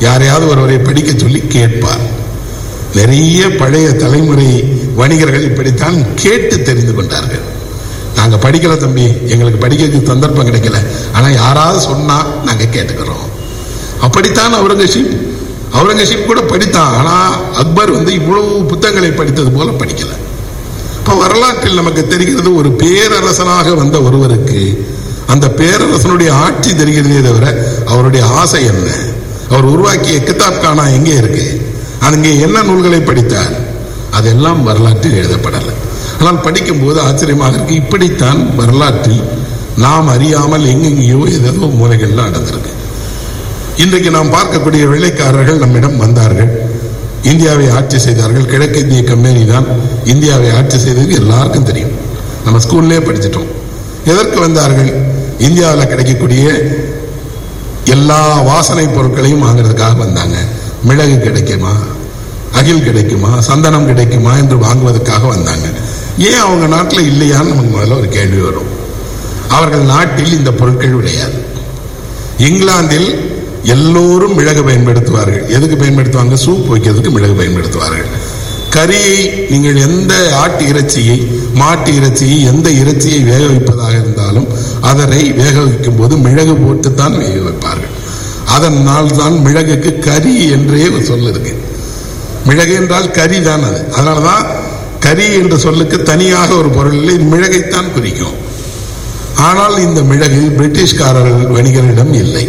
யாரையாவது ஒருவரை படிக்க சொல்லி கேட்பார் நிறைய பழைய தலைமுறை வணிகர்கள் இப்படித்தான் கேட்டு தெரிந்து கொண்டார்கள் நாங்க படிக்கல தம்பி எங்களுக்கு படிக்கிறதுக்கு சந்தர்ப்பம் கிடைக்கல ஆனா யாராவது சொன்னா நாங்க கேட்டுக்கிறோம் அப்படித்தான் அவுரங்கசீப் அவுரங்கசீப் கூட படித்தான் ஆனா அக்பர் வந்து இவ்வளவு புத்தகங்களை படித்தது போல படிக்கல இப்ப வரலாற்றில் நமக்கு தெரிகிறது ஒரு பேரரசனாக வந்த ஒருவருக்கு அந்த பேரரசனுடைய ஆட்சி தெரிகிறதே தவிர அவருடைய ஆசை என்ன அவர் உருவாக்கிய கிதாப் கானா எங்கே இருக்கு அங்கே என்ன நூல்களை படித்தார் அதெல்லாம் வரலாற்றில் எழுதப்படலை ஆனால் படிக்கும்போது ஆச்சரியமாக இருக்கு இப்படித்தான் வரலாற்றில் நாம் அறியாமல் எங்கெங்கேயோ ஏதோ மூலைகள்ல நடந்திருக்கு இன்றைக்கு நாம் பார்க்கக்கூடிய வெள்ளைக்காரர்கள் நம்மிடம் வந்தார்கள் இந்தியாவை ஆட்சி செய்தார்கள் கிழக்கிந்திய கம்பெனி தான் இந்தியாவை ஆட்சி செய்தது எல்லாருக்கும் தெரியும் நம்ம ஸ்கூல்லே படிச்சிட்டோம் எதற்கு வந்தார்கள் இந்தியாவில் கிடைக்கக்கூடிய எல்லா வாசனை பொருட்களையும் வாங்குறதுக்காக வந்தாங்க மிளகு கிடைக்குமா அகில் கிடைக்குமா சந்தனம் கிடைக்குமா என்று வாங்குவதற்காக வந்தாங்க ஏன் அவங்க நாட்டில் இல்லையான்னு நமக்கு முதல்ல ஒரு கேள்வி வரும் அவர்கள் நாட்டில் இந்த பொருட்கள் விளையாது இங்கிலாந்தில் எல்லோரும் மிளகு பயன்படுத்துவார்கள் எதுக்கு பயன்படுத்துவாங்க சூப் வைக்கிறதுக்கு மிளகு பயன்படுத்துவார்கள் கறியை நீங்கள் எந்த ஆட்டு இறைச்சியை மாட்டு இறைச்சியை எந்த இறைச்சியை வேக வைப்பதாக இருந்தாலும் அதனை வேக வைக்கும் போது மிளகு போட்டுத்தான் வேக வைப்பார்கள் அதனால் தான் மிளகுக்கு கறி என்றே ஒரு சொல் இருக்கு மிளகு என்றால் கறி தான் அது அதனாலதான் கறி என்ற சொல்லுக்கு தனியாக ஒரு பொருள் இல்லை இது மிளகைத்தான் குறிக்கும் ஆனால் இந்த மிளகு பிரிட்டிஷ்காரர்கள் வணிகர்களிடம் இல்லை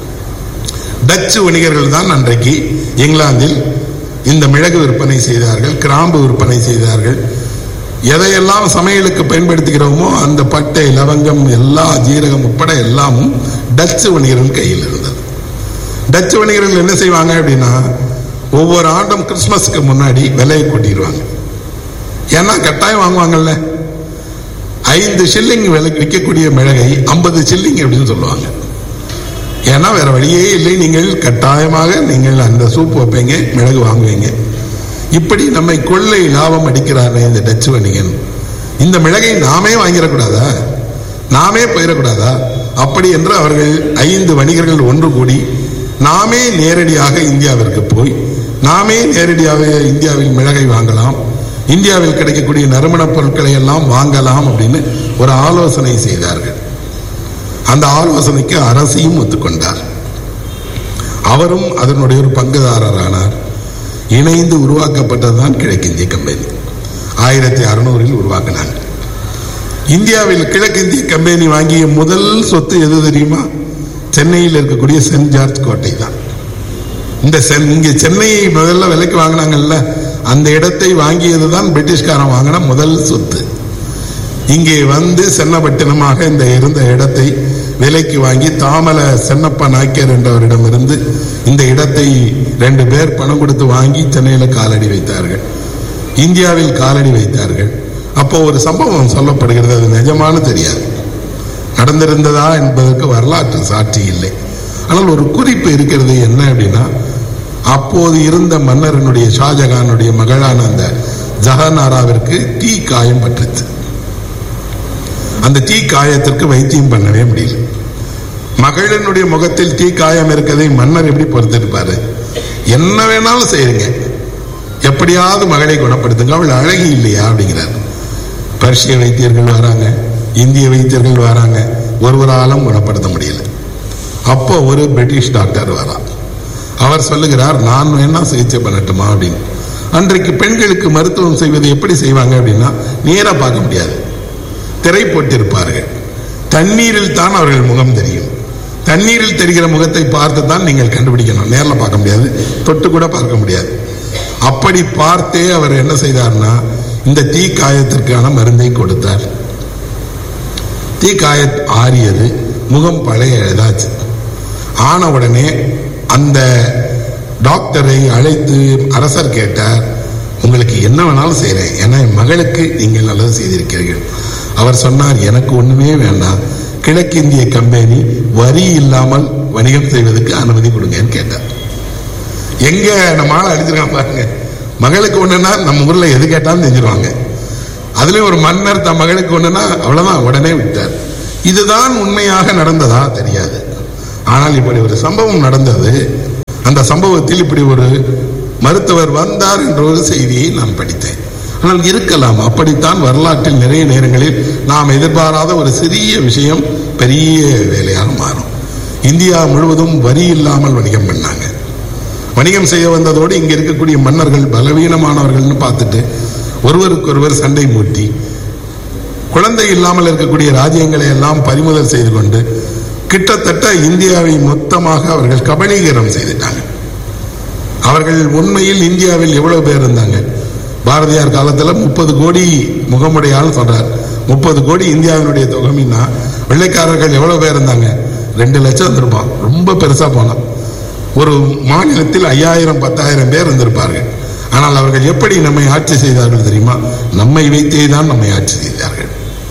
டச்சு வணிகர்கள் தான் அன்றைக்கு இங்கிலாந்தில் இந்த மிளகு விற்பனை செய்தார்கள் கிராம்பு விற்பனை செய்தார்கள் எதையெல்லாம் சமையலுக்கு பயன்படுத்துகிறோமோ அந்த பட்டை லவங்கம் எல்லா ஜீரகம் உட்பட எல்லாமும் டச்சு வணிகர்கள் கையில் இருந்தது டச்சு வணிகர்கள் என்ன செய்வாங்க அப்படின்னா ஒவ்வொரு ஆண்டும் கிறிஸ்மஸ்க்கு முன்னாடி விலையை கூட்டிடுவாங்க ஏன்னா கட்டாயம் வாங்குவாங்கல்ல ஐந்து ஷில்லிங் விலை விற்கக்கூடிய மிளகை ஐம்பது ஷில்லிங் அப்படின்னு சொல்லுவாங்க ஏன்னா வேற வழியே இல்லை நீங்கள் கட்டாயமாக நீங்கள் அந்த சூப் வைப்பீங்க மிளகு வாங்குவீங்க இப்படி நம்மை கொள்ளை லாபம் அடிக்கிறாரே இந்த டச்சு வணிகன் இந்த மிளகை நாமே வாங்கிடக்கூடாதா நாமே போயிடக்கூடாதா அப்படி என்று அவர்கள் ஐந்து வணிகர்கள் ஒன்று கூடி நாமே நேரடியாக இந்தியாவிற்கு போய் நாமே நேரடியாக இந்தியாவில் மிளகை வாங்கலாம் இந்தியாவில் கிடைக்கக்கூடிய நறுமணப் பொருட்களை எல்லாம் வாங்கலாம் அப்படின்னு ஒரு ஆலோசனை செய்தார்கள் அந்த ஆலோசனைக்கு அரசியும் ஒத்துக்கொண்டார் அவரும் அதனுடைய ஒரு பங்குதாரரானார் இணைந்து உருவாக்கப்பட்டதுதான் கிழக்கிந்திய கம்பெனி ஆயிரத்தி அறுநூறில் உருவாக்கினாங்க இந்தியாவில் கிழக்கிந்திய கம்பெனி வாங்கிய முதல் சொத்து எது தெரியுமா சென்னையில் இருக்கக்கூடிய சென்ட் ஜார்ஜ் கோட்டை தான் இந்த சென் இங்க சென்னையை முதல்ல விலைக்கு வாங்கினாங்கல்ல அந்த இடத்தை வாங்கியது தான் பிரிட்டிஷ்காரன் வாங்கின முதல் சொத்து இங்கே வந்து சென்னப்பட்டினமாக இந்த இருந்த இடத்தை விலைக்கு வாங்கி தாமல சென்னப்ப நாயக்கர் என்றவரிடமிருந்து இந்த இடத்தை ரெண்டு பேர் பணம் கொடுத்து வாங்கி சென்னையில் காலடி வைத்தார்கள் இந்தியாவில் காலடி வைத்தார்கள் அப்போ ஒரு சம்பவம் சொல்லப்படுகிறது அது நிஜமானு தெரியாது நடந்திருந்ததா என்பதற்கு வரலாற்று சாட்சி இல்லை ஆனால் ஒரு குறிப்பு இருக்கிறது என்ன அப்படின்னா அப்போது இருந்த மன்னரனுடைய ஷாஜகானுடைய மகளான அந்த ஜஹானாராவிற்கு தீ காயம் பற்றுச்சு அந்த தீ காயத்திற்கு வைத்தியம் பண்ணவே முடியல மகளினுடைய முகத்தில் தீ காயம் இருக்கதை மன்னர் எப்படி பொறுத்திருப்பாரு என்ன வேணாலும் செய்யுங்க எப்படியாவது மகளை குணப்படுத்துங்க அவள் அழகி இல்லையா அப்படிங்கிறார் பர்ஷிய வைத்தியர்கள் வராங்க இந்திய வைத்தியர்கள் வராங்க ஒருவராலும் குணப்படுத்த முடியல அப்போ ஒரு பிரிட்டிஷ் டாக்டர் வரா அவர் சொல்லுகிறார் நான் வேணா சிகிச்சை பண்ணட்டுமா அப்படின்னு அன்றைக்கு பெண்களுக்கு மருத்துவம் செய்வது எப்படி செய்வாங்க அப்படின்னா நேரா பார்க்க முடியாது திரை போட்டிருப்பார்கள் தண்ணீரில் தான் அவர்கள் முகம் தெரியும் தண்ணீரில் தெரிகிற முகத்தை பார்த்து தான் நீங்கள் கண்டுபிடிக்கணும் நேரில் பார்க்க முடியாது தொட்டு கூட பார்க்க முடியாது அப்படி பார்த்தே அவர் என்ன செய்தார்னா இந்த தீ காயத்திற்கான மருந்தை கொடுத்தார் தீ காய ஆறியது முகம் பழைய எழுதாச்சு ஆன உடனே அந்த டாக்டரை அழைத்து அரசர் கேட்டார் உங்களுக்கு என்ன வேணாலும் செய்கிறேன் ஏன்னா என் மகளுக்கு நீங்கள் நல்லது செய்திருக்கிறீர்கள் அவர் சொன்னார் எனக்கு ஒண்ணுமே வேண்டாம் கிழக்கிந்திய கம்பெனி வரி இல்லாமல் வணிகம் செய்வதற்கு அனுமதி கொடுங்கன்னு கேட்டார் எங்க நம்ம ஆளை அடிச்சிருக்கான் பாருங்க மகளுக்கு ஒண்ணுன்னா நம்ம ஊர்ல எது கேட்டாலும் செஞ்சிருவாங்க அதுலயும் ஒரு மன்னர் தன் மகளுக்கு ஒண்ணுன்னா அவ்வளவுதான் உடனே விட்டார் இதுதான் உண்மையாக நடந்ததா தெரியாது ஆனால் இப்படி ஒரு சம்பவம் நடந்தது அந்த அந்த சம்பவத்தில் இப்படி ஒரு மருத்துவர் வந்தார் என்ற ஒரு செய்தியை நான் படித்தேன் ஆனால் இருக்கலாம் அப்படித்தான் வரலாற்றில் நிறைய நேரங்களில் நாம் எதிர்பாராத ஒரு சிறிய விஷயம் பெரிய வேலையாக மாறும் இந்தியா முழுவதும் வரி இல்லாமல் வணிகம் பண்ணாங்க வணிகம் செய்ய வந்ததோடு இங்க இருக்கக்கூடிய மன்னர்கள் பலவீனமானவர்கள்னு பார்த்துட்டு ஒருவருக்கொருவர் சண்டை மூட்டி குழந்தை இல்லாமல் இருக்கக்கூடிய ராஜ்யங்களை எல்லாம் பறிமுதல் செய்து கொண்டு கிட்டத்தட்ட இந்தியாவை மொத்தமாக அவர்கள் கபலீகரம் செய்துட்டாங்க அவர்கள் உண்மையில் இந்தியாவில் எவ்வளவு பேர் இருந்தாங்க பாரதியார் காலத்துல முப்பது கோடி முகமுடையால் சொல்றார் முப்பது கோடி இந்தியாவினுடைய தொகைன்னா வெள்ளைக்காரர்கள் எவ்வளவு பேர் இருந்தாங்க ரெண்டு லட்சம் இருந்திருப்பான் ரொம்ப பெருசா போனான் ஒரு மாநிலத்தில் ஐயாயிரம் பத்தாயிரம் பேர் இருந்திருப்பார்கள் ஆனால் அவர்கள் எப்படி நம்மை ஆட்சி செய்தார்கள் தெரியுமா நம்மை வைத்தே தான் நம்மை ஆட்சி செய்தார்கள்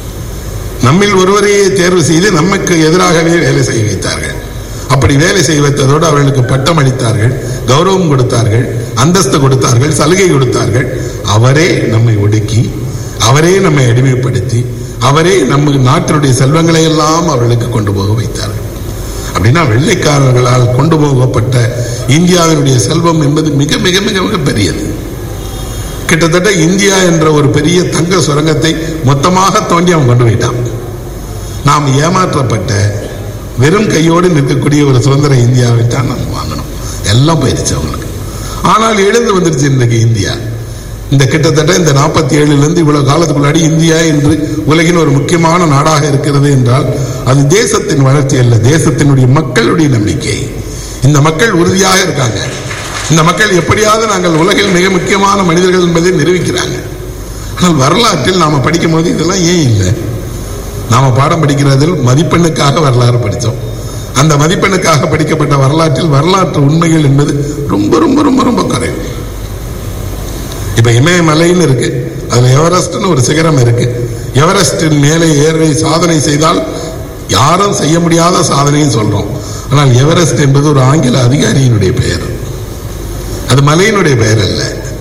நம்மில் ஒருவரையே தேர்வு செய்து நமக்கு எதிராகவே வேலை செய்ய வைத்தார்கள் அப்படி வேலை செய்ய வைத்ததோடு அவர்களுக்கு பட்டம் அளித்தார்கள் கௌரவம் கொடுத்தார்கள் அந்தஸ்து கொடுத்தார்கள் சலுகை கொடுத்தார்கள் அவரே நம்மை ஒடுக்கி அவரே நம்மை அடிமைப்படுத்தி அவரே நம்ம நாட்டினுடைய செல்வங்களை எல்லாம் அவர்களுக்கு கொண்டு போக வைத்தார்கள் அப்படின்னா வெள்ளைக்காரர்களால் கொண்டு போகப்பட்ட இந்தியாவினுடைய செல்வம் என்பது மிக மிக மிக மிக பெரியது கிட்டத்தட்ட இந்தியா என்ற ஒரு பெரிய தங்க சுரங்கத்தை மொத்தமாக தோண்டி அவன் கொண்டு போயிட்டான் நாம் ஏமாற்றப்பட்ட வெறும் கையோடு நிற்கக்கூடிய ஒரு சுதந்திர இந்தியாவை தான் நம்ம வாங்கணும் எல்லாம் போயிடுச்சு அவங்களுக்கு ஆனால் எழுந்து வந்துருச்சு இன்றைக்கு இந்தியா இந்த கிட்டத்தட்ட இந்த நாற்பத்தி ஏழுல இருந்து இவ்வளவு காலத்துக்குள்ளாடி இந்தியா என்று உலகின் ஒரு முக்கியமான நாடாக இருக்கிறது என்றால் அது தேசத்தின் வளர்ச்சி அல்ல தேசத்தினுடைய மக்களுடைய நம்பிக்கை இந்த மக்கள் உறுதியாக இருக்காங்க இந்த மக்கள் எப்படியாவது நாங்கள் உலகில் மிக முக்கியமான மனிதர்கள் என்பதை நிரூபிக்கிறாங்க ஆனால் வரலாற்றில் நாம படிக்கும் போது இதெல்லாம் ஏன் இல்லை நாம பாடம் படிக்கிறதில் மதிப்பெண்ணுக்காக வரலாறு படித்தோம் அந்த மதிப்பெண்ணுக்காக படிக்கப்பட்ட வரலாற்றில் வரலாற்று உண்மைகள் என்பது ரொம்ப ரொம்ப ரொம்ப ரொம்ப குறைவு இப்ப இமயமலைன்னு இருக்கு அதுல எவரெஸ்ட்னு ஒரு சிகரம் இருக்கு எவரெஸ்டின் மேலே ஏறி சாதனை செய்தால் யாரும் செய்ய முடியாத சாதனையும் சொல்றோம் ஆனால் எவரெஸ்ட் என்பது ஒரு ஆங்கில அதிகாரியினுடைய பெயர் அது மலையினுடைய பெயர் அல்ல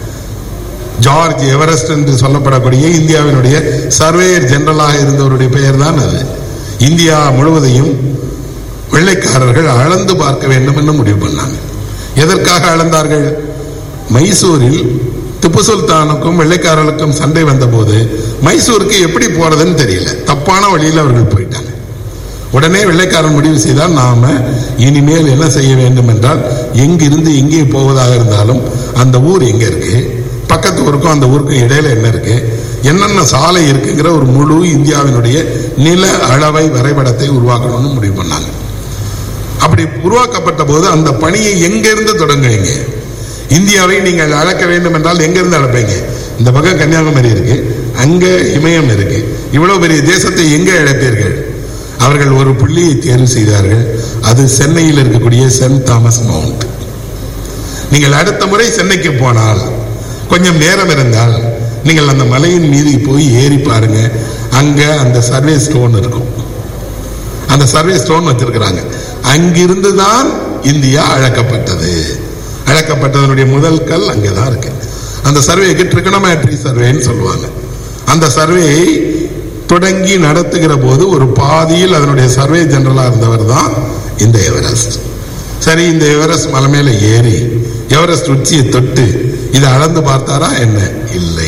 ஜார்ஜ் எவரெஸ்ட் என்று சொல்லப்படக்கூடிய இந்தியாவினுடைய சர்வேயர் ஜெனரலாக இருந்தவருடைய பெயர் தான் அது இந்தியா முழுவதையும் வெள்ளைக்காரர்கள் அளந்து பார்க்க வேண்டும் என்று முடிவு பண்ணாங்க எதற்காக அளந்தார்கள் மைசூரில் திப்பு சுல்தானுக்கும் வெள்ளைக்காரர்களுக்கும் சண்டை வந்தபோது மைசூருக்கு எப்படி போறதுன்னு தெரியல தப்பான வழியில் அவர்கள் போயிட்டாங்க உடனே வெள்ளைக்காரன் முடிவு செய்தால் நாம இனிமேல் என்ன செய்ய வேண்டும் என்றால் எங்கிருந்து எங்கே போவதாக இருந்தாலும் அந்த ஊர் எங்க இருக்கு பக்கத்து ஊருக்கும் அந்த ஊருக்கும் இடையில என்ன இருக்கு என்னென்ன சாலை இருக்குங்கிற ஒரு முழு இந்தியாவினுடைய நில அளவை வரைபடத்தை உருவாக்கணும்னு முடிவு பண்ணாங்க அப்படி உருவாக்கப்பட்ட போது அந்த பணியை எங்கிருந்து தொடங்குவீங்க இந்தியாவை நீங்கள் அளக்க வேண்டும் என்றால் எங்கிருந்து அளப்பீங்க இந்த பக்கம் கன்னியாகுமரி இருக்கு அங்க இமயம் இருக்கு இவ்வளவு பெரிய தேசத்தை எங்க அழைப்பீர்கள் அவர்கள் ஒரு புள்ளியை தேர்வு செய்தார்கள் அது சென்னையில் இருக்கக்கூடிய சென்ட் தாமஸ் மவுண்ட் நீங்கள் அடுத்த முறை சென்னைக்கு போனால் கொஞ்சம் நேரம் இருந்தால் நீங்கள் அந்த மலையின் மீது போய் ஏறி பாருங்க அங்க அந்த சர்வே ஸ்டோன் இருக்கும் அந்த சர்வே ஸ்டோன் வச்சிருக்கிறாங்க அங்கிருந்து தான் இந்தியா அழக்கப்பட்டது அழக்கப்பட்டதனுடைய முதல் கல் அங்கதான் இருக்கு அந்த சர்வேக்கு ட்ரிகனமேட்ரி சர்வேன்னு சொல்லுவாங்க அந்த சர்வே தொடங்கி நடத்துகிற போது ஒரு பாதியில் அதனுடைய சர்வே ஜெனரலா இருந்தவர் தான் இந்த எவரெஸ்ட் சரி இந்த எவரெஸ்ட் மலை மேல ஏறி எவரெஸ்ட் உச்சியை தொட்டு இதை அளந்து பார்த்தாரா என்ன இல்லை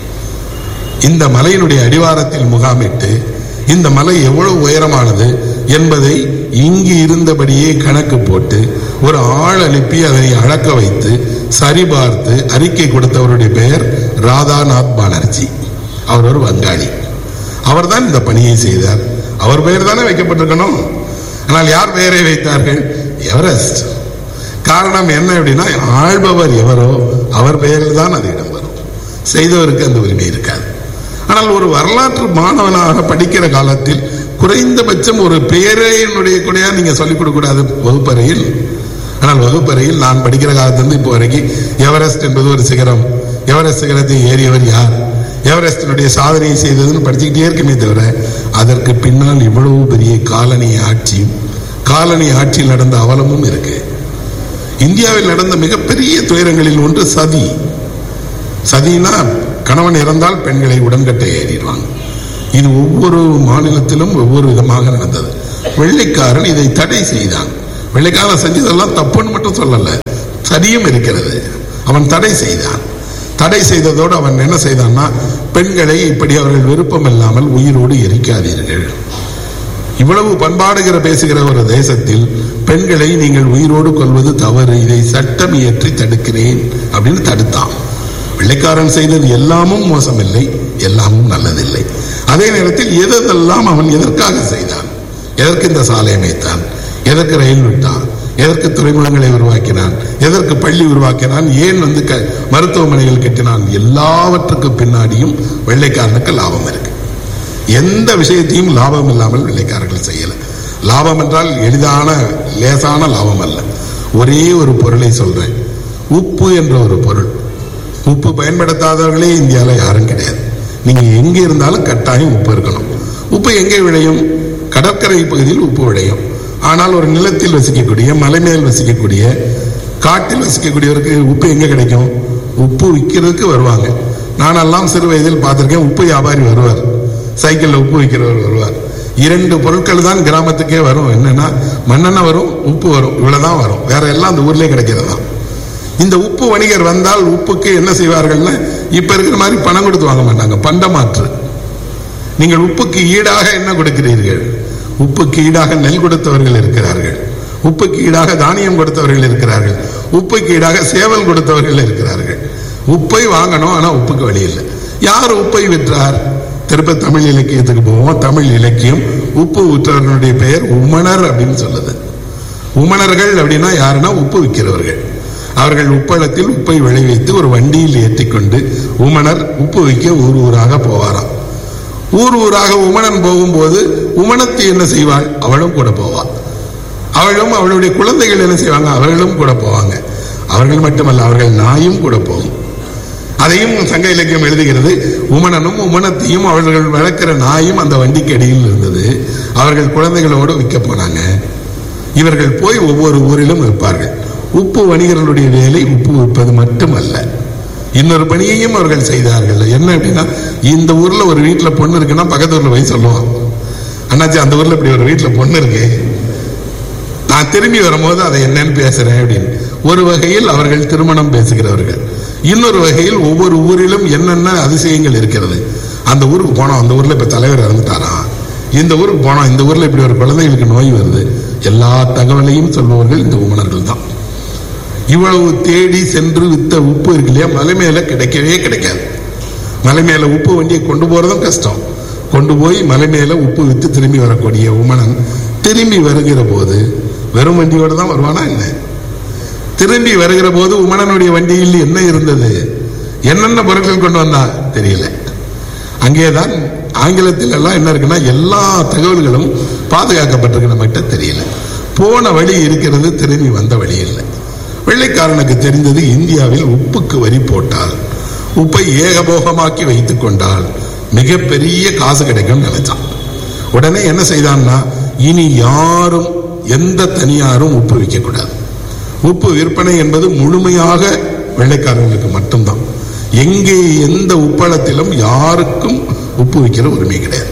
இந்த மலையினுடைய அடிவாரத்தில் முகாமிட்டு இந்த மலை எவ்வளவு உயரமானது என்பதை இங்கு இருந்தபடியே கணக்கு போட்டு ஒரு ஆள் அனுப்பி அதனை அளக்க வைத்து சரிபார்த்து அறிக்கை கொடுத்தவருடைய பெயர் ராதாநாத் பானர்ஜி அவர் ஒரு வங்காளி அவர்தான் இந்த பணியை செய்தார் அவர் பெயர் தானே வைக்கப்பட்டிருக்கணும் ஆனால் யார் பெயரை வைத்தார்கள் எவரெஸ்ட் காரணம் என்ன அப்படின்னா ஆள்பவர் எவரோ அவர் பெயரில் தான் அது இடம்பெறும் செய்தவருக்கு அந்த உரிமை இருக்காது ஆனால் ஒரு வரலாற்று மாணவனாக படிக்கிற காலத்தில் குறைந்தபட்சம் ஒரு பெயரையினுடைய கூடயா நீங்க சொல்லிக் கொடுக்க கூடாது வகுப்பறையில் ஆனால் வகுப்பறையில் நான் படிக்கிற காலத்திலிருந்து இப்போ வரைக்கும் எவரெஸ்ட் என்பது ஒரு சிகரம் எவரெஸ்ட் சிகரத்தை ஏறியவர் யார் எவரெஸ்டினுடைய சாதனையை செய்ததுன்னு படிச்சுக்கிட்டே இருக்குமே தவிர அதற்கு பின்னால் இவ்வளவு பெரிய காலனி ஆட்சியும் காலனி ஆட்சியில் நடந்த அவலமும் இருக்கு இந்தியாவில் நடந்த மிகப்பெரிய துயரங்களில் ஒன்று சதி சதினா கணவன் இறந்தால் பெண்களை உடன்கட்டை ஏறிடுவாங்க இது ஒவ்வொரு மாநிலத்திலும் ஒவ்வொரு விதமாக நடந்தது வெள்ளைக்காரன் இதை தடை செய்தான் வெள்ளைக்காரன் செஞ்சதெல்லாம் தப்புன்னு மட்டும் சொல்லல சரியும் இருக்கிறது அவன் தடை செய்தான் தடை செய்ததோடு அவன் என்ன செய்தான்னா பெண்களை இப்படி அவர்கள் விருப்பம் இல்லாமல் உயிரோடு எரிக்காதீர்கள் இவ்வளவு பண்பாடுகிற பேசுகிற ஒரு தேசத்தில் பெண்களை நீங்கள் உயிரோடு கொள்வது தவறு இதை சட்டம் இயற்றி தடுக்கிறேன் அப்படின்னு தடுத்தான் வெள்ளைக்காரன் செய்தது எல்லாமும் மோசமில்லை எல்லாமும் நல்லதில்லை அதே நேரத்தில் எதெல்லாம் அவன் எதற்காக செய்தான் எதற்கு இந்த சாலை அமைத்தான் எதற்கு ரயில் விட்டான் எதற்கு துறைமுகங்களை உருவாக்கினான் எதற்கு பள்ளி உருவாக்கினான் ஏன் வந்து க- மருத்துவமனைகள் கட்டினான் எல்லாவற்றுக்கு பின்னாடியும் வெள்ளைக்காரனுக்கு லாபம் இருக்கு எந்த விஷயத்தையும் லாபம் இல்லாமல் வெள்ளைக்காரர்கள் செய்யல லாபம் என்றால் எளிதான லேசான லாபம் அல்ல ஒரே ஒரு பொருளை சொல்றேன் உப்பு என்ற ஒரு பொருள் உப்பு பயன்படுத்தாதவர்களே இந்தியாவில் யாரும் கிடையாது நீங்க எங்க இருந்தாலும் கட்டாயம் உப்பு இருக்கணும் உப்பு எங்கே விளையும் கடற்கரை பகுதியில் உப்பு விளையும் ஆனால் ஒரு நிலத்தில் வசிக்கக்கூடிய மலை மேல் வசிக்கக்கூடிய காட்டில் வசிக்கக்கூடியவருக்கு உப்பு எங்க கிடைக்கும் உப்பு விற்கிறதுக்கு வருவாங்க நானெல்லாம் சிறு வயதில் பார்த்திருக்கேன் உப்பு வியாபாரி வருவார் சைக்கிள்ல உப்பு விற்கிறவர் வருவார் இரண்டு பொருட்கள் தான் கிராமத்துக்கே வரும் என்னன்னா மண்ணெண்ணெய் வரும் உப்பு வரும் இவ்வளவுதான் வரும் வேற எல்லாம் அந்த ஊர்லயே கிடைக்கிறது தான் இந்த உப்பு வணிகர் வந்தால் உப்புக்கு என்ன செய்வார்கள்னா இப்ப இருக்கிற மாதிரி பணம் கொடுத்து வாங்க மாட்டாங்க பண்டமாற்று நீங்கள் உப்புக்கு ஈடாக என்ன கொடுக்கிறீர்கள் உப்புக்கு ஈடாக நெல் கொடுத்தவர்கள் இருக்கிறார்கள் உப்புக்கு ஈடாக தானியம் கொடுத்தவர்கள் இருக்கிறார்கள் உப்புக்கு ஈடாக சேவல் கொடுத்தவர்கள் இருக்கிறார்கள் உப்பை வாங்கணும் ஆனா உப்புக்கு வழி இல்லை யார் உப்பை விற்றார் திருப்ப தமிழ் இலக்கியத்துக்கு போவோம் தமிழ் இலக்கியம் உப்பு விற்றவர்களுடைய பெயர் உமணர் அப்படின்னு சொல்லுது உமணர்கள் அப்படின்னா யாருன்னா உப்பு விற்கிறவர்கள் அவர்கள் உப்பளத்தில் உப்பை விளைவித்து ஒரு வண்டியில் ஏற்றிக்கொண்டு உமணர் உப்பு விற்க ஊர் ஊராக போவாராம் ஊர் ஊராக உமணன் போகும்போது உமணத்து என்ன செய்வாள் அவளும் கூட போவாள் அவளும் அவளுடைய குழந்தைகள் என்ன செய்வாங்க அவர்களும் கூட போவாங்க அவர்கள் மட்டுமல்ல அவர்கள் நாயும் கூட போகும் அதையும் சங்க இலக்கியம் எழுதுகிறது உமணனும் உமணத்தையும் அவர்கள் வளர்க்கிற நாயும் அந்த வண்டிக்கு அடியில் இருந்தது அவர்கள் குழந்தைகளோடு விற்க போனாங்க இவர்கள் போய் ஒவ்வொரு ஊரிலும் விற்பார்கள் உப்பு வணிகர்களுடைய வேலை உப்பு விற்பது மட்டுமல்ல இன்னொரு பணியையும் அவர்கள் செய்தார்கள் என்ன அப்படின்னா இந்த ஊர்ல ஒரு வீட்டுல பொண்ணு இருக்குன்னா பக்கத்து ஊர்ல போய் சொல்லுவான் அண்ணாச்சி அந்த ஊர்ல இப்படி ஒரு வீட்டுல பொண்ணு இருக்கு நான் திரும்பி வரும்போது அதை என்னன்னு பேசுறேன் அப்படின்னு ஒரு வகையில் அவர்கள் திருமணம் பேசுகிறவர்கள் இன்னொரு வகையில் ஒவ்வொரு ஊரிலும் என்னென்ன அதிசயங்கள் இருக்கிறது அந்த ஊருக்கு போனோம் அந்த ஊர்ல இப்ப தலைவர் இறந்துட்டாராம் இந்த ஊருக்கு போனோம் இந்த ஊர்ல இப்படி ஒரு குழந்தைகளுக்கு நோய் வருது எல்லா தகவலையும் சொல்பவர்கள் இந்த உமணர்கள் தான் இவ்வளவு தேடி சென்று வித்த உப்பு இருக்கு இல்லையா மலை மேல கிடைக்கவே கிடைக்காது மலை மேல உப்பு வண்டியை கொண்டு போறதும் கஷ்டம் கொண்டு போய் மலை மேல உப்பு வித்து திரும்பி வரக்கூடிய உமணன் திரும்பி வருகிற போது வெறும் வண்டியோட தான் வருவானா என்ன திரும்பி வருகிற போது உமணனுடைய வண்டியில் என்ன இருந்தது என்னென்ன பொருட்கள் கொண்டு வந்தா தெரியல அங்கேதான் ஆங்கிலத்தில் எல்லாம் என்ன இருக்குன்னா எல்லா தகவல்களும் பாதுகாக்கப்பட்டிருக்கு நம்மகிட்ட தெரியல போன வழி இருக்கிறது திரும்பி வந்த வழி இல்லை வெள்ளைக்காரனுக்கு தெரிந்தது இந்தியாவில் உப்புக்கு வரி போட்டால் உப்பை ஏகபோகமாக்கி வைத்துக் கொண்டால் மிகப்பெரிய காசு கிடைக்கும்னு நினைச்சான் உடனே என்ன செய்தான்னா இனி யாரும் எந்த தனியாரும் உப்பு விற்கக்கூடாது உப்பு விற்பனை என்பது முழுமையாக வெள்ளைக்காரர்களுக்கு மட்டும்தான் எங்கே எந்த உப்பளத்திலும் யாருக்கும் உப்பு விற்கிற உரிமை கிடையாது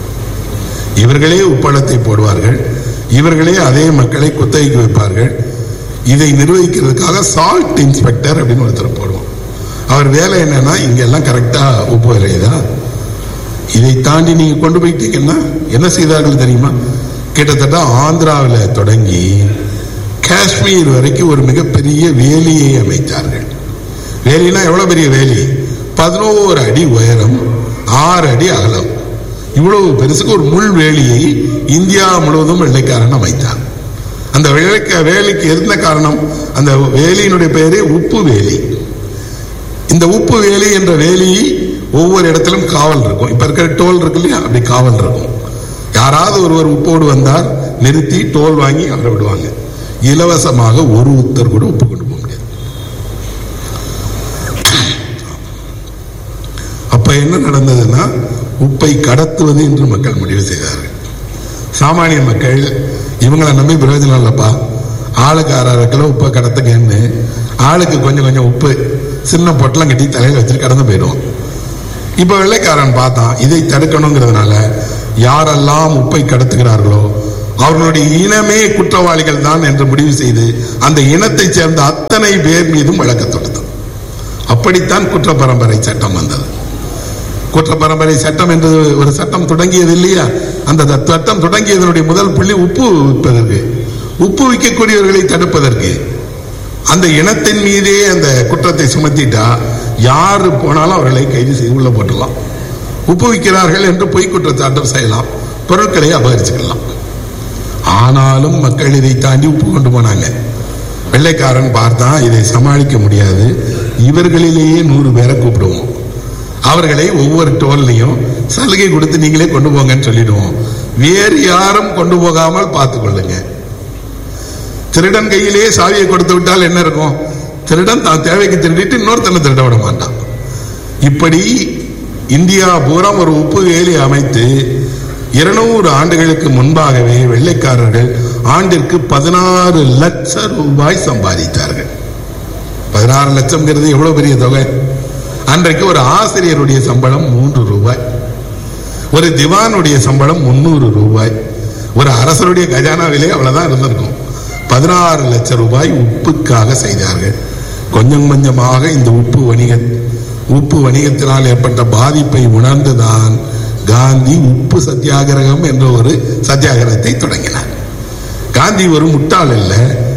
இவர்களே உப்பளத்தை போடுவார்கள் இவர்களே அதே மக்களை குத்தகைக்கு வைப்பார்கள் இதை நிர்வகிக்கிறதுக்காக சால்ட் இன்ஸ்பெக்டர் அப்படின்னு ஒருத்தர் போடுவோம் அவர் வேலை என்னன்னா இங்க எல்லாம் கரெக்டா உப்பு விளையுதா இதை தாண்டி நீங்க கொண்டு போயிட்டீங்கன்னா என்ன செய்தார்கள் தெரியுமா கிட்டத்தட்ட ஆந்திராவில் தொடங்கி காஷ்மீர் வரைக்கும் ஒரு மிகப்பெரிய வேலியை அமைத்தார்கள் வேலினா எவ்வளவு பெரிய வேலி பதினோரு அடி உயரம் ஆறு அடி அகலம் இவ்வளவு பெருசுக்கு ஒரு முள் வேலியை இந்தியா முழுவதும் வெள்ளைக்காரன் அமைத்தான் அந்த வேலைக்கு வேலைக்கு இருந்த காரணம் அந்த வேலியினுடைய பெயரே உப்பு வேலி இந்த உப்பு வேலி என்ற வேலி ஒவ்வொரு இடத்திலும் காவல் இருக்கும் இப்ப இருக்கிற டோல் இருக்கு இல்லையா அப்படி காவல் இருக்கும் யாராவது ஒருவர் உப்போடு வந்தால் நிறுத்தி டோல் வாங்கி அவரை விடுவாங்க இலவசமாக ஒரு உத்தர் கூட உப்பு கொண்டு போக முடியாது அப்ப என்ன நடந்ததுன்னா உப்பை கடத்துவது என்று மக்கள் முடிவு செய்தார்கள் சாமானிய மக்கள் இவங்களை நம்பி பிரயோஜனம் இல்லப்பா ஆளுக்கு அரை கிலோ உப்பை கடத்துங்கன்னு ஆளுக்கு கொஞ்சம் கொஞ்சம் உப்பு சின்ன பொட்டலம் கட்டி தலையில வச்சுட்டு கடந்து போயிடுவோம் இப்ப வெள்ளைக்காரன் பார்த்தான் இதை தடுக்கணுங்கிறதுனால யாரெல்லாம் உப்பை கடத்துகிறார்களோ அவர்களுடைய இனமே குற்றவாளிகள் தான் என்று முடிவு செய்து அந்த இனத்தைச் சேர்ந்த அத்தனை பேர் மீதும் வழக்கு தொடுத்தது அப்படித்தான் குற்ற பரம்பரை சட்டம் வந்தது குற்ற பரம்பரை சட்டம் என்று ஒரு சட்டம் தொடங்கியது இல்லையா அந்த த- சட்டம் தொடங்கியதனுடைய முதல் புள்ளி உப்பு விற்பதற்கு உப்பு விற்கக்கூடியவர்களை தடுப்பதற்கு அந்த இனத்தின் மீதே அந்த குற்றத்தை சுமத்திட்டா யாரு போனாலும் அவர்களை கைது செய்து உள்ள போட்டுடலாம் உப்பு விற்கிறார்கள் என்று பொய் குற்றச்சாட்டம் செய்யலாம் பொருட்களை அபகரிச்சுக்கலாம் ஆனாலும் மக்கள் இதை தாண்டி உப்பு கொண்டு போனாங்க வெள்ளைக்காரன் பார்த்தா இதை சமாளிக்க முடியாது இவர்களிலேயே நூறு பேரை கூப்பிடுவோம் அவர்களை ஒவ்வொரு டோல்லையும் சலுகை கொடுத்து நீங்களே கொண்டு போங்கன்னு சொல்லிடுவோம் வேறு யாரும் கொண்டு போகாமல் பார்த்துக் கொள்ளுங்க திருடன் கையிலேயே சாவியை கொடுத்து விட்டால் என்ன இருக்கும் திருடன் தான் தேவைக்கு திருடிட்டு இன்னொருத்தனை திருட விட மாட்டான் இப்படி இந்தியா பூரா ஒரு உப்பு வேலி அமைத்து இருநூறு ஆண்டுகளுக்கு முன்பாகவே வெள்ளைக்காரர்கள் ஆண்டிற்கு பதினாறு லட்சம் ரூபாய் சம்பாதித்தார்கள் பதினாறு லட்சம்ங்கிறது எவ்வளவு பெரிய தொகை அன்றைக்கு ஒரு ஆசிரியருடைய சம்பளம் மூன்று ரூபாய் ஒரு திவானுடைய சம்பளம் முன்னூறு ரூபாய் ஒரு அரசருடைய கஜானாவிலே அவ்வளவுதான் இருந்திருக்கும் பதினாறு லட்சம் ரூபாய் உப்புக்காக செய்தார்கள் கொஞ்சம் கொஞ்சமாக இந்த உப்பு வணிக உப்பு வணிகத்தினால் ஏற்பட்ட பாதிப்பை உணர்ந்துதான் காந்தி உப்பு சத்தியாகிரகம் என்ற ஒரு சத்தியாகிரகத்தை தொடங்கினார் காந்தி ஒரு முட்டாள் அல்ல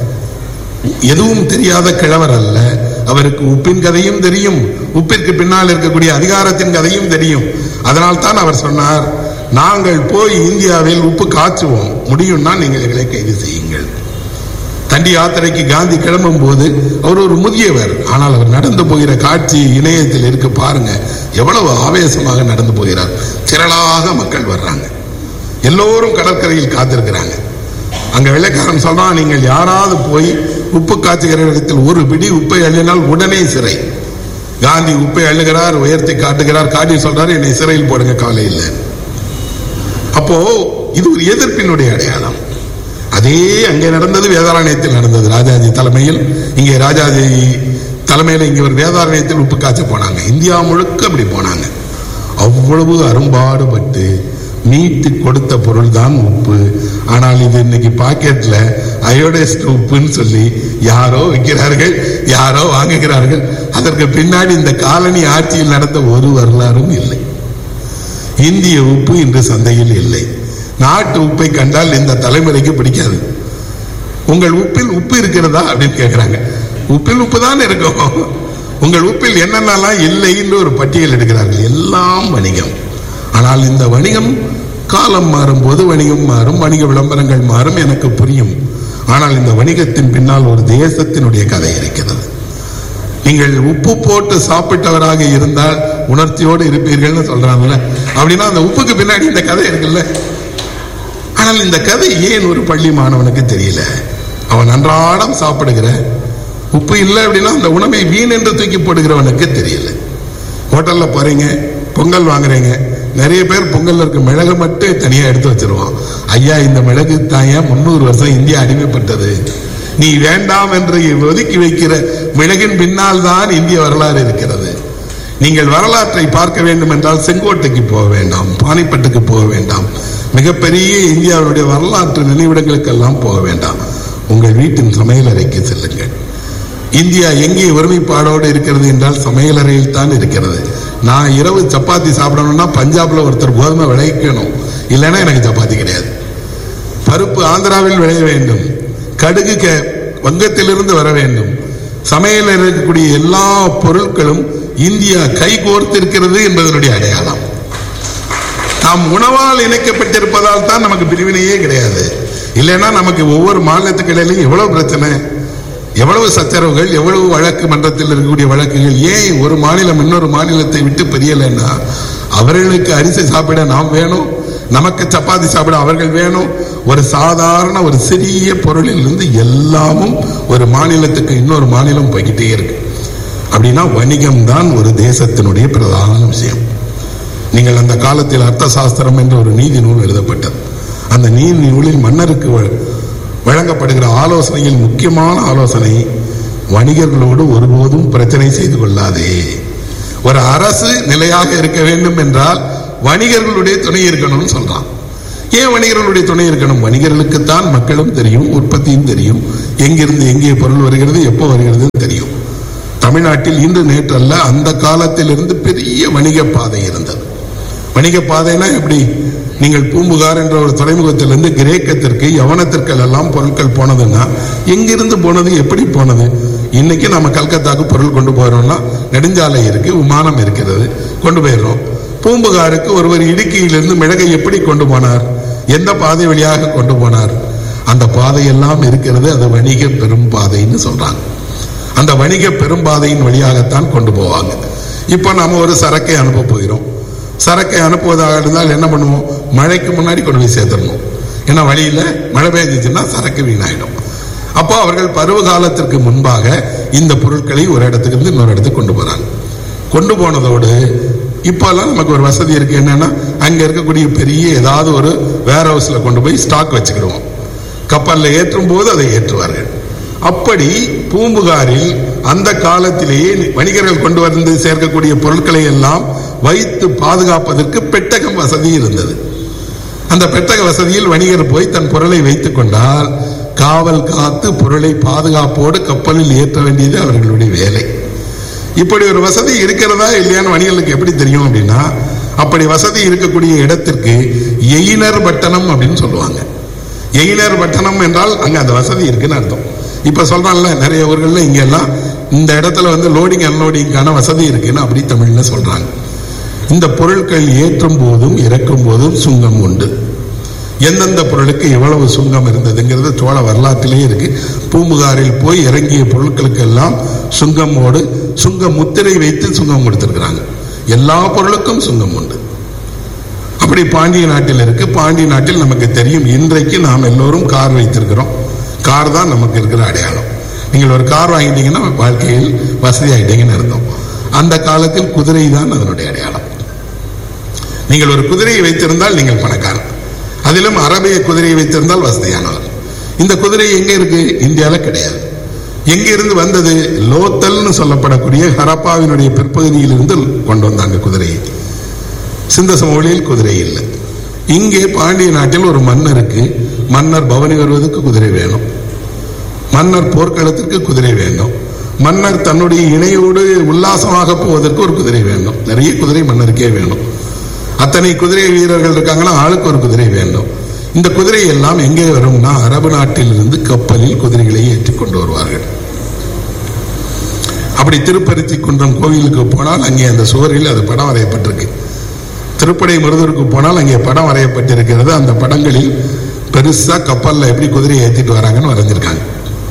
எதுவும் தெரியாத கிழவர் அல்ல அவருக்கு உப்பின் கதையும் தெரியும் உப்பிற்கு பின்னால் இருக்கக்கூடிய அதிகாரத்தின் கதையும் தெரியும் அதனால் தான் அவர் சொன்னார் நாங்கள் போய் இந்தியாவில் உப்பு காய்ச்சுவோம் முடியும்னா நீங்கள் எங்களை கைது செய்யுங்கள் தண்டி யாத்திரைக்கு காந்தி கிளம்பும் போது அவர் ஒரு முதியவர் ஆனால் அவர் நடந்து போகிற காட்சி இணையத்தில் இருக்கு பாருங்க எவ்வளவு ஆவேசமாக நடந்து போகிறார் திரளாக மக்கள் வர்றாங்க எல்லோரும் கடற்கரையில் காத்திருக்கிறாங்க அங்க வெள்ளைக்காரன் சொல்றான் நீங்கள் யாராவது போய் உப்பு காய்ச்சுகிற இடத்தில் ஒரு பிடி உப்பை அள்ளினால் உடனே சிறை காந்தி உப்பை அள்ளுகிறார் உயர்த்தி காட்டுகிறார் காட்டி சொல்றாரு என்னை சிறையில் போடுங்க கவலை இல்லை அப்போ இது ஒரு எதிர்ப்பினுடைய அடையாளம் அதே அங்கே நடந்தது வேதாரண்யத்தில் நடந்தது ராஜாஜி தலைமையில் இங்கே ராஜாஜி தலைமையில் இங்கே ஒரு வேதாரண்யத்தில் உப்பு காய்ச்ச போனாங்க இந்தியா முழுக்க அப்படி போனாங்க அவ்வளவு அரும்பாடுபட்டு மீட்டு கொடுத்த பொருள் தான் உப்பு ஆனால் இது இன்னைக்கு பாக்கெட்ல அயோடைஸ்ட் உப்புன்னு சொல்லி யாரோ விற்கிறார்கள் யாரோ வாங்குகிறார்கள் அதற்கு பின்னாடி இந்த காலனி ஆட்சியில் நடந்த ஒரு வரலாறும் இல்லை இந்திய உப்பு இன்று சந்தையில் இல்லை நாட்டு உப்பை கண்டால் இந்த தலைமுறைக்கு பிடிக்காது உங்கள் உப்பில் உப்பு இருக்கிறதா அப்படின்னு கேட்கிறாங்க உப்பில் உப்பு தான் இருக்கும் உங்கள் உப்பில் என்னென்னலாம் இல்லைன்னு ஒரு பட்டியல் எடுக்கிறார்கள் எல்லாம் வணிகம் ஆனால் இந்த வணிகம் காலம் மாறும் போது வணிகம் மாறும் வணிக விளம்பரங்கள் மாறும் எனக்கு புரியும் ஆனால் இந்த வணிகத்தின் பின்னால் ஒரு தேசத்தினுடைய கதை இருக்கிறது நீங்கள் உப்பு போட்டு சாப்பிட்டவராக இருந்தால் உணர்ச்சியோடு இருப்பீர்கள்னு சொல்றாங்கல்ல அப்படின்னா அந்த உப்புக்கு பின்னாடி இந்த கதை இருக்குல்ல ஆனால் இந்த கதை ஏன் ஒரு பள்ளி மாணவனுக்கு தெரியல அவன் அன்றாடம் சாப்பிடுகிற உப்பு இல்லை அப்படின்னா அந்த உணவை வீண் என்று தூக்கி போடுகிறவனுக்கு தெரியல ஹோட்டல்ல போறீங்க பொங்கல் வாங்குறீங்க நிறைய பேர் பொங்கல்ல இருக்க மிளகு மட்டும் தனியா எடுத்து வச்சிருவான் ஐயா இந்த மிளகு தாயா முன்னூறு வருஷம் இந்தியா அடிமைப்பட்டது நீ வேண்டாம் என்று ஒதுக்கி வைக்கிற மிளகின் பின்னால் தான் இந்திய வரலாறு இருக்கிறது நீங்கள் வரலாற்றை பார்க்க வேண்டும் என்றால் செங்கோட்டைக்கு போக வேண்டாம் பானிப்பட்டுக்கு போக வேண்டாம் மிகப்பெரிய இந்தியாவுடைய வரலாற்று நினைவிடங்களுக்கெல்லாம் போக வேண்டாம் உங்கள் வீட்டின் சமையலறைக்கு செல்லுங்கள் இந்தியா எங்கே ஒருமைப்பாடோடு இருக்கிறது என்றால் சமையலறையில் தான் இருக்கிறது நான் இரவு சப்பாத்தி சாப்பிடணும்னா பஞ்சாப்ல ஒருத்தர் கோதுமை விளைவிக்கணும் இல்லைன்னா எனக்கு சப்பாத்தி கிடையாது பருப்பு ஆந்திராவில் விளைய வேண்டும் கடுகு கே- வங்கத்திலிருந்து வர வேண்டும் சமையலில் இருக்கக்கூடிய எல்லா பொருட்களும் இந்தியா கைகோர்த்து இருக்கிறது என்பதனுடைய அடையாளம் நாம் உணவால் இணைக்கப்பட்டிருப்பதால் தான் நமக்கு பிரிவினையே கிடையாது இல்லைன்னா நமக்கு ஒவ்வொரு மாநிலத்துக்கு இடையிலும் எவ்வளவு பிரச்சனை எவ்வளவு சச்சரவுகள் எவ்வளவு வழக்கு மன்றத்தில் இருக்கக்கூடிய வழக்குகள் ஏன் ஒரு மாநிலம் இன்னொரு மாநிலத்தை விட்டு பிரியலைன்னா அவர்களுக்கு அரிசி சாப்பிட நாம் வேணும் நமக்கு சப்பாத்தி சாப்பிட அவர்கள் வேணும் ஒரு சாதாரண ஒரு சிறிய பொருளில் இருந்து எல்லாமும் ஒரு மாநிலத்துக்கு இன்னொரு மாநிலம் போய்கிட்டே இருக்கு அப்படின்னா வணிகம் தான் ஒரு தேசத்தினுடைய பிரதான விஷயம் நீங்கள் அந்த காலத்தில் அர்த்த சாஸ்திரம் என்ற ஒரு நீதி நூல் எழுதப்பட்டது அந்த நீதி நூலில் மன்னருக்கு வ- வழங்கப்படுகிற ஆலோசனையில் முக்கியமான ஆலோசனை வணிகர்களோடு ஒருபோதும் பிரச்சனை செய்து கொள்ளாதே ஒரு அரசு நிலையாக இருக்க வேண்டும் என்றால் வணிகர்களுடைய துணை இருக்கணும்னு சொல்றான் ஏன் வணிகர்களுடைய துணை இருக்கணும் வணிகர்களுக்குத்தான் மக்களும் தெரியும் உற்பத்தியும் தெரியும் எங்கிருந்து எங்கே பொருள் வருகிறது எப்போ வருகிறது தெரியும் தமிழ்நாட்டில் இன்று நேற்று அல்ல அந்த காலத்திலிருந்து பெரிய வணிக பாதை இருந்தது வணிக பாதைனா எப்படி நீங்கள் பூம்புகார் என்ற ஒரு துறைமுகத்திலிருந்து கிரேக்கத்திற்கு யவனத்திற்கு எல்லாம் பொருட்கள் போனதுன்னா எங்கிருந்து போனது எப்படி போனது இன்னைக்கு நம்ம கல்கத்தாக்கு பொருள் கொண்டு போறோம்னா நெடுஞ்சாலை இருக்கு விமானம் இருக்கிறது கொண்டு போயிடுறோம் பூம்புகாருக்கு ஒருவர் இடுக்கியிலிருந்து மிளகை எப்படி கொண்டு போனார் எந்த பாதை வழியாக கொண்டு போனார் அந்த பாதையெல்லாம் இருக்கிறது அது வணிக பெரும் பாதைன்னு சொல்றாங்க அந்த வணிக பெரும்பாதையின் வழியாகத்தான் கொண்டு போவாங்க இப்போ நாம ஒரு சரக்கை அனுப்ப போகிறோம் சரக்கை அனுப்புவதாக இருந்தால் என்ன பண்ணுவோம் மழைக்கு முன்னாடி கொண்டு போய் சேர்த்துடணும் ஏன்னா வழியில மழை பெய்ஞ்சிச்சுன்னா சரக்கு வீணாயிடும் அப்போ அவர்கள் பருவ காலத்திற்கு முன்பாக இந்த பொருட்களை ஒரு இடத்துக்கு இருந்து இன்னொரு இடத்துக்கு கொண்டு போறாங்க கொண்டு போனதோடு இப்போல்லாம் நமக்கு ஒரு வசதி இருக்கு என்னன்னா அங்க இருக்கக்கூடிய பெரிய ஏதாவது ஒரு வேர் ஹவுஸ்ல கொண்டு போய் ஸ்டாக் வச்சுக்கிடுவோம் கப்பல்ல ஏற்றும் போது அதை ஏற்றுவார்கள் அப்படி பூம்புகாரில் அந்த காலத்திலேயே வணிகர்கள் கொண்டு வந்து சேர்க்கக்கூடிய பொருட்களை எல்லாம் வைத்து பாதுகாப்பதற்கு பெட்டகம் வசதி இருந்தது அந்த பெட்டக வசதியில் வணிகர் போய் தன் பொருளை வைத்துக் கொண்டால் காவல் காத்து பொருளை பாதுகாப்போடு கப்பலில் ஏற்ற வேண்டியது அவர்களுடைய வேலை இப்படி ஒரு வசதி இருக்கிறதா இல்லையான்னு வணிகர்களுக்கு எப்படி தெரியும் அப்படின்னா அப்படி வசதி இருக்கக்கூடிய இடத்திற்கு எயினர் பட்டணம் அப்படின்னு சொல்லுவாங்க எயினர் பட்டணம் என்றால் அங்க அந்த வசதி இருக்குன்னு அர்த்தம் இப்ப சொல்றான்ல நிறைய ஊர்கள்ல இங்க எல்லாம் இந்த இடத்துல வந்து லோடிங் அன்லோடிங்கான வசதி இருக்குன்னு அப்படி தமிழ்ல சொல்றாங்க இந்த பொருட்கள் ஏற்றும் போதும் இறக்கும் போதும் சுங்கம் உண்டு எந்தெந்த பொருளுக்கு எவ்வளவு சுங்கம் இருந்ததுங்கிறது சோழ வரலாற்றிலே இருக்கு பூம்புகாரில் போய் இறங்கிய பொருட்களுக்கெல்லாம் சுங்கமோடு சுங்க முத்திரை வைத்து சுங்கம் கொடுத்திருக்கிறாங்க எல்லா பொருளுக்கும் சுங்கம் உண்டு அப்படி பாண்டிய நாட்டில் இருக்கு பாண்டிய நாட்டில் நமக்கு தெரியும் இன்றைக்கு நாம் எல்லோரும் கார் வைத்திருக்கிறோம் கார் தான் நமக்கு இருக்கிற அடையாளம் நீங்கள் ஒரு கார் வாங்கிட்டீங்கன்னா வாழ்க்கையில் வசதி ஆயிட்டீங்கன்னு அர்த்தம் அந்த காலத்தில் குதிரை தான் அதனுடைய அடையாளம் நீங்கள் ஒரு குதிரையை வைத்திருந்தால் நீங்கள் பணக்காரன் அதிலும் அரபிய குதிரையை வைத்திருந்தால் வசதியானவர் இந்த குதிரை எங்க இருக்கு இந்தியாவில் கிடையாது எங்க இருந்து வந்தது லோத்தல்னு சொல்லப்படக்கூடிய ஹரப்பாவினுடைய பிற்பகுதியில் இருந்து கொண்டு வந்தாங்க குதிரையை சிந்த சமவெளியில் குதிரை இல்லை இங்கே பாண்டிய நாட்டில் ஒரு மன்னருக்கு மன்னர் பவனி வருவதற்கு குதிரை வேணும் மன்னர் போர்க்களத்திற்கு குதிரை வேண்டும் மன்னர் தன்னுடைய இணையோடு உல்லாசமாக போவதற்கு ஒரு குதிரை வேண்டும் நிறைய குதிரை மன்னருக்கே வேணும் அத்தனை குதிரை வீரர்கள் இருக்காங்கன்னா ஆளுக்கு ஒரு குதிரை வேண்டும் இந்த குதிரை எல்லாம் எங்கே வரும்னா அரபு நாட்டிலிருந்து கப்பலில் குதிரைகளை ஏற்றி கொண்டு வருவார்கள் அப்படி திருப்பருத்தி குன்றம் கோவிலுக்கு போனால் அங்கே அந்த சுவரில் அது படம் வரையப்பட்டிருக்கு திருப்படை மருதூருக்கு போனால் அங்கே படம் வரையப்பட்டிருக்கிறது அந்த படங்களில் பெருசா கப்பல்ல எப்படி குதிரையை ஏற்றிட்டு வராங்கன்னு வரைஞ்சிருக்காங்க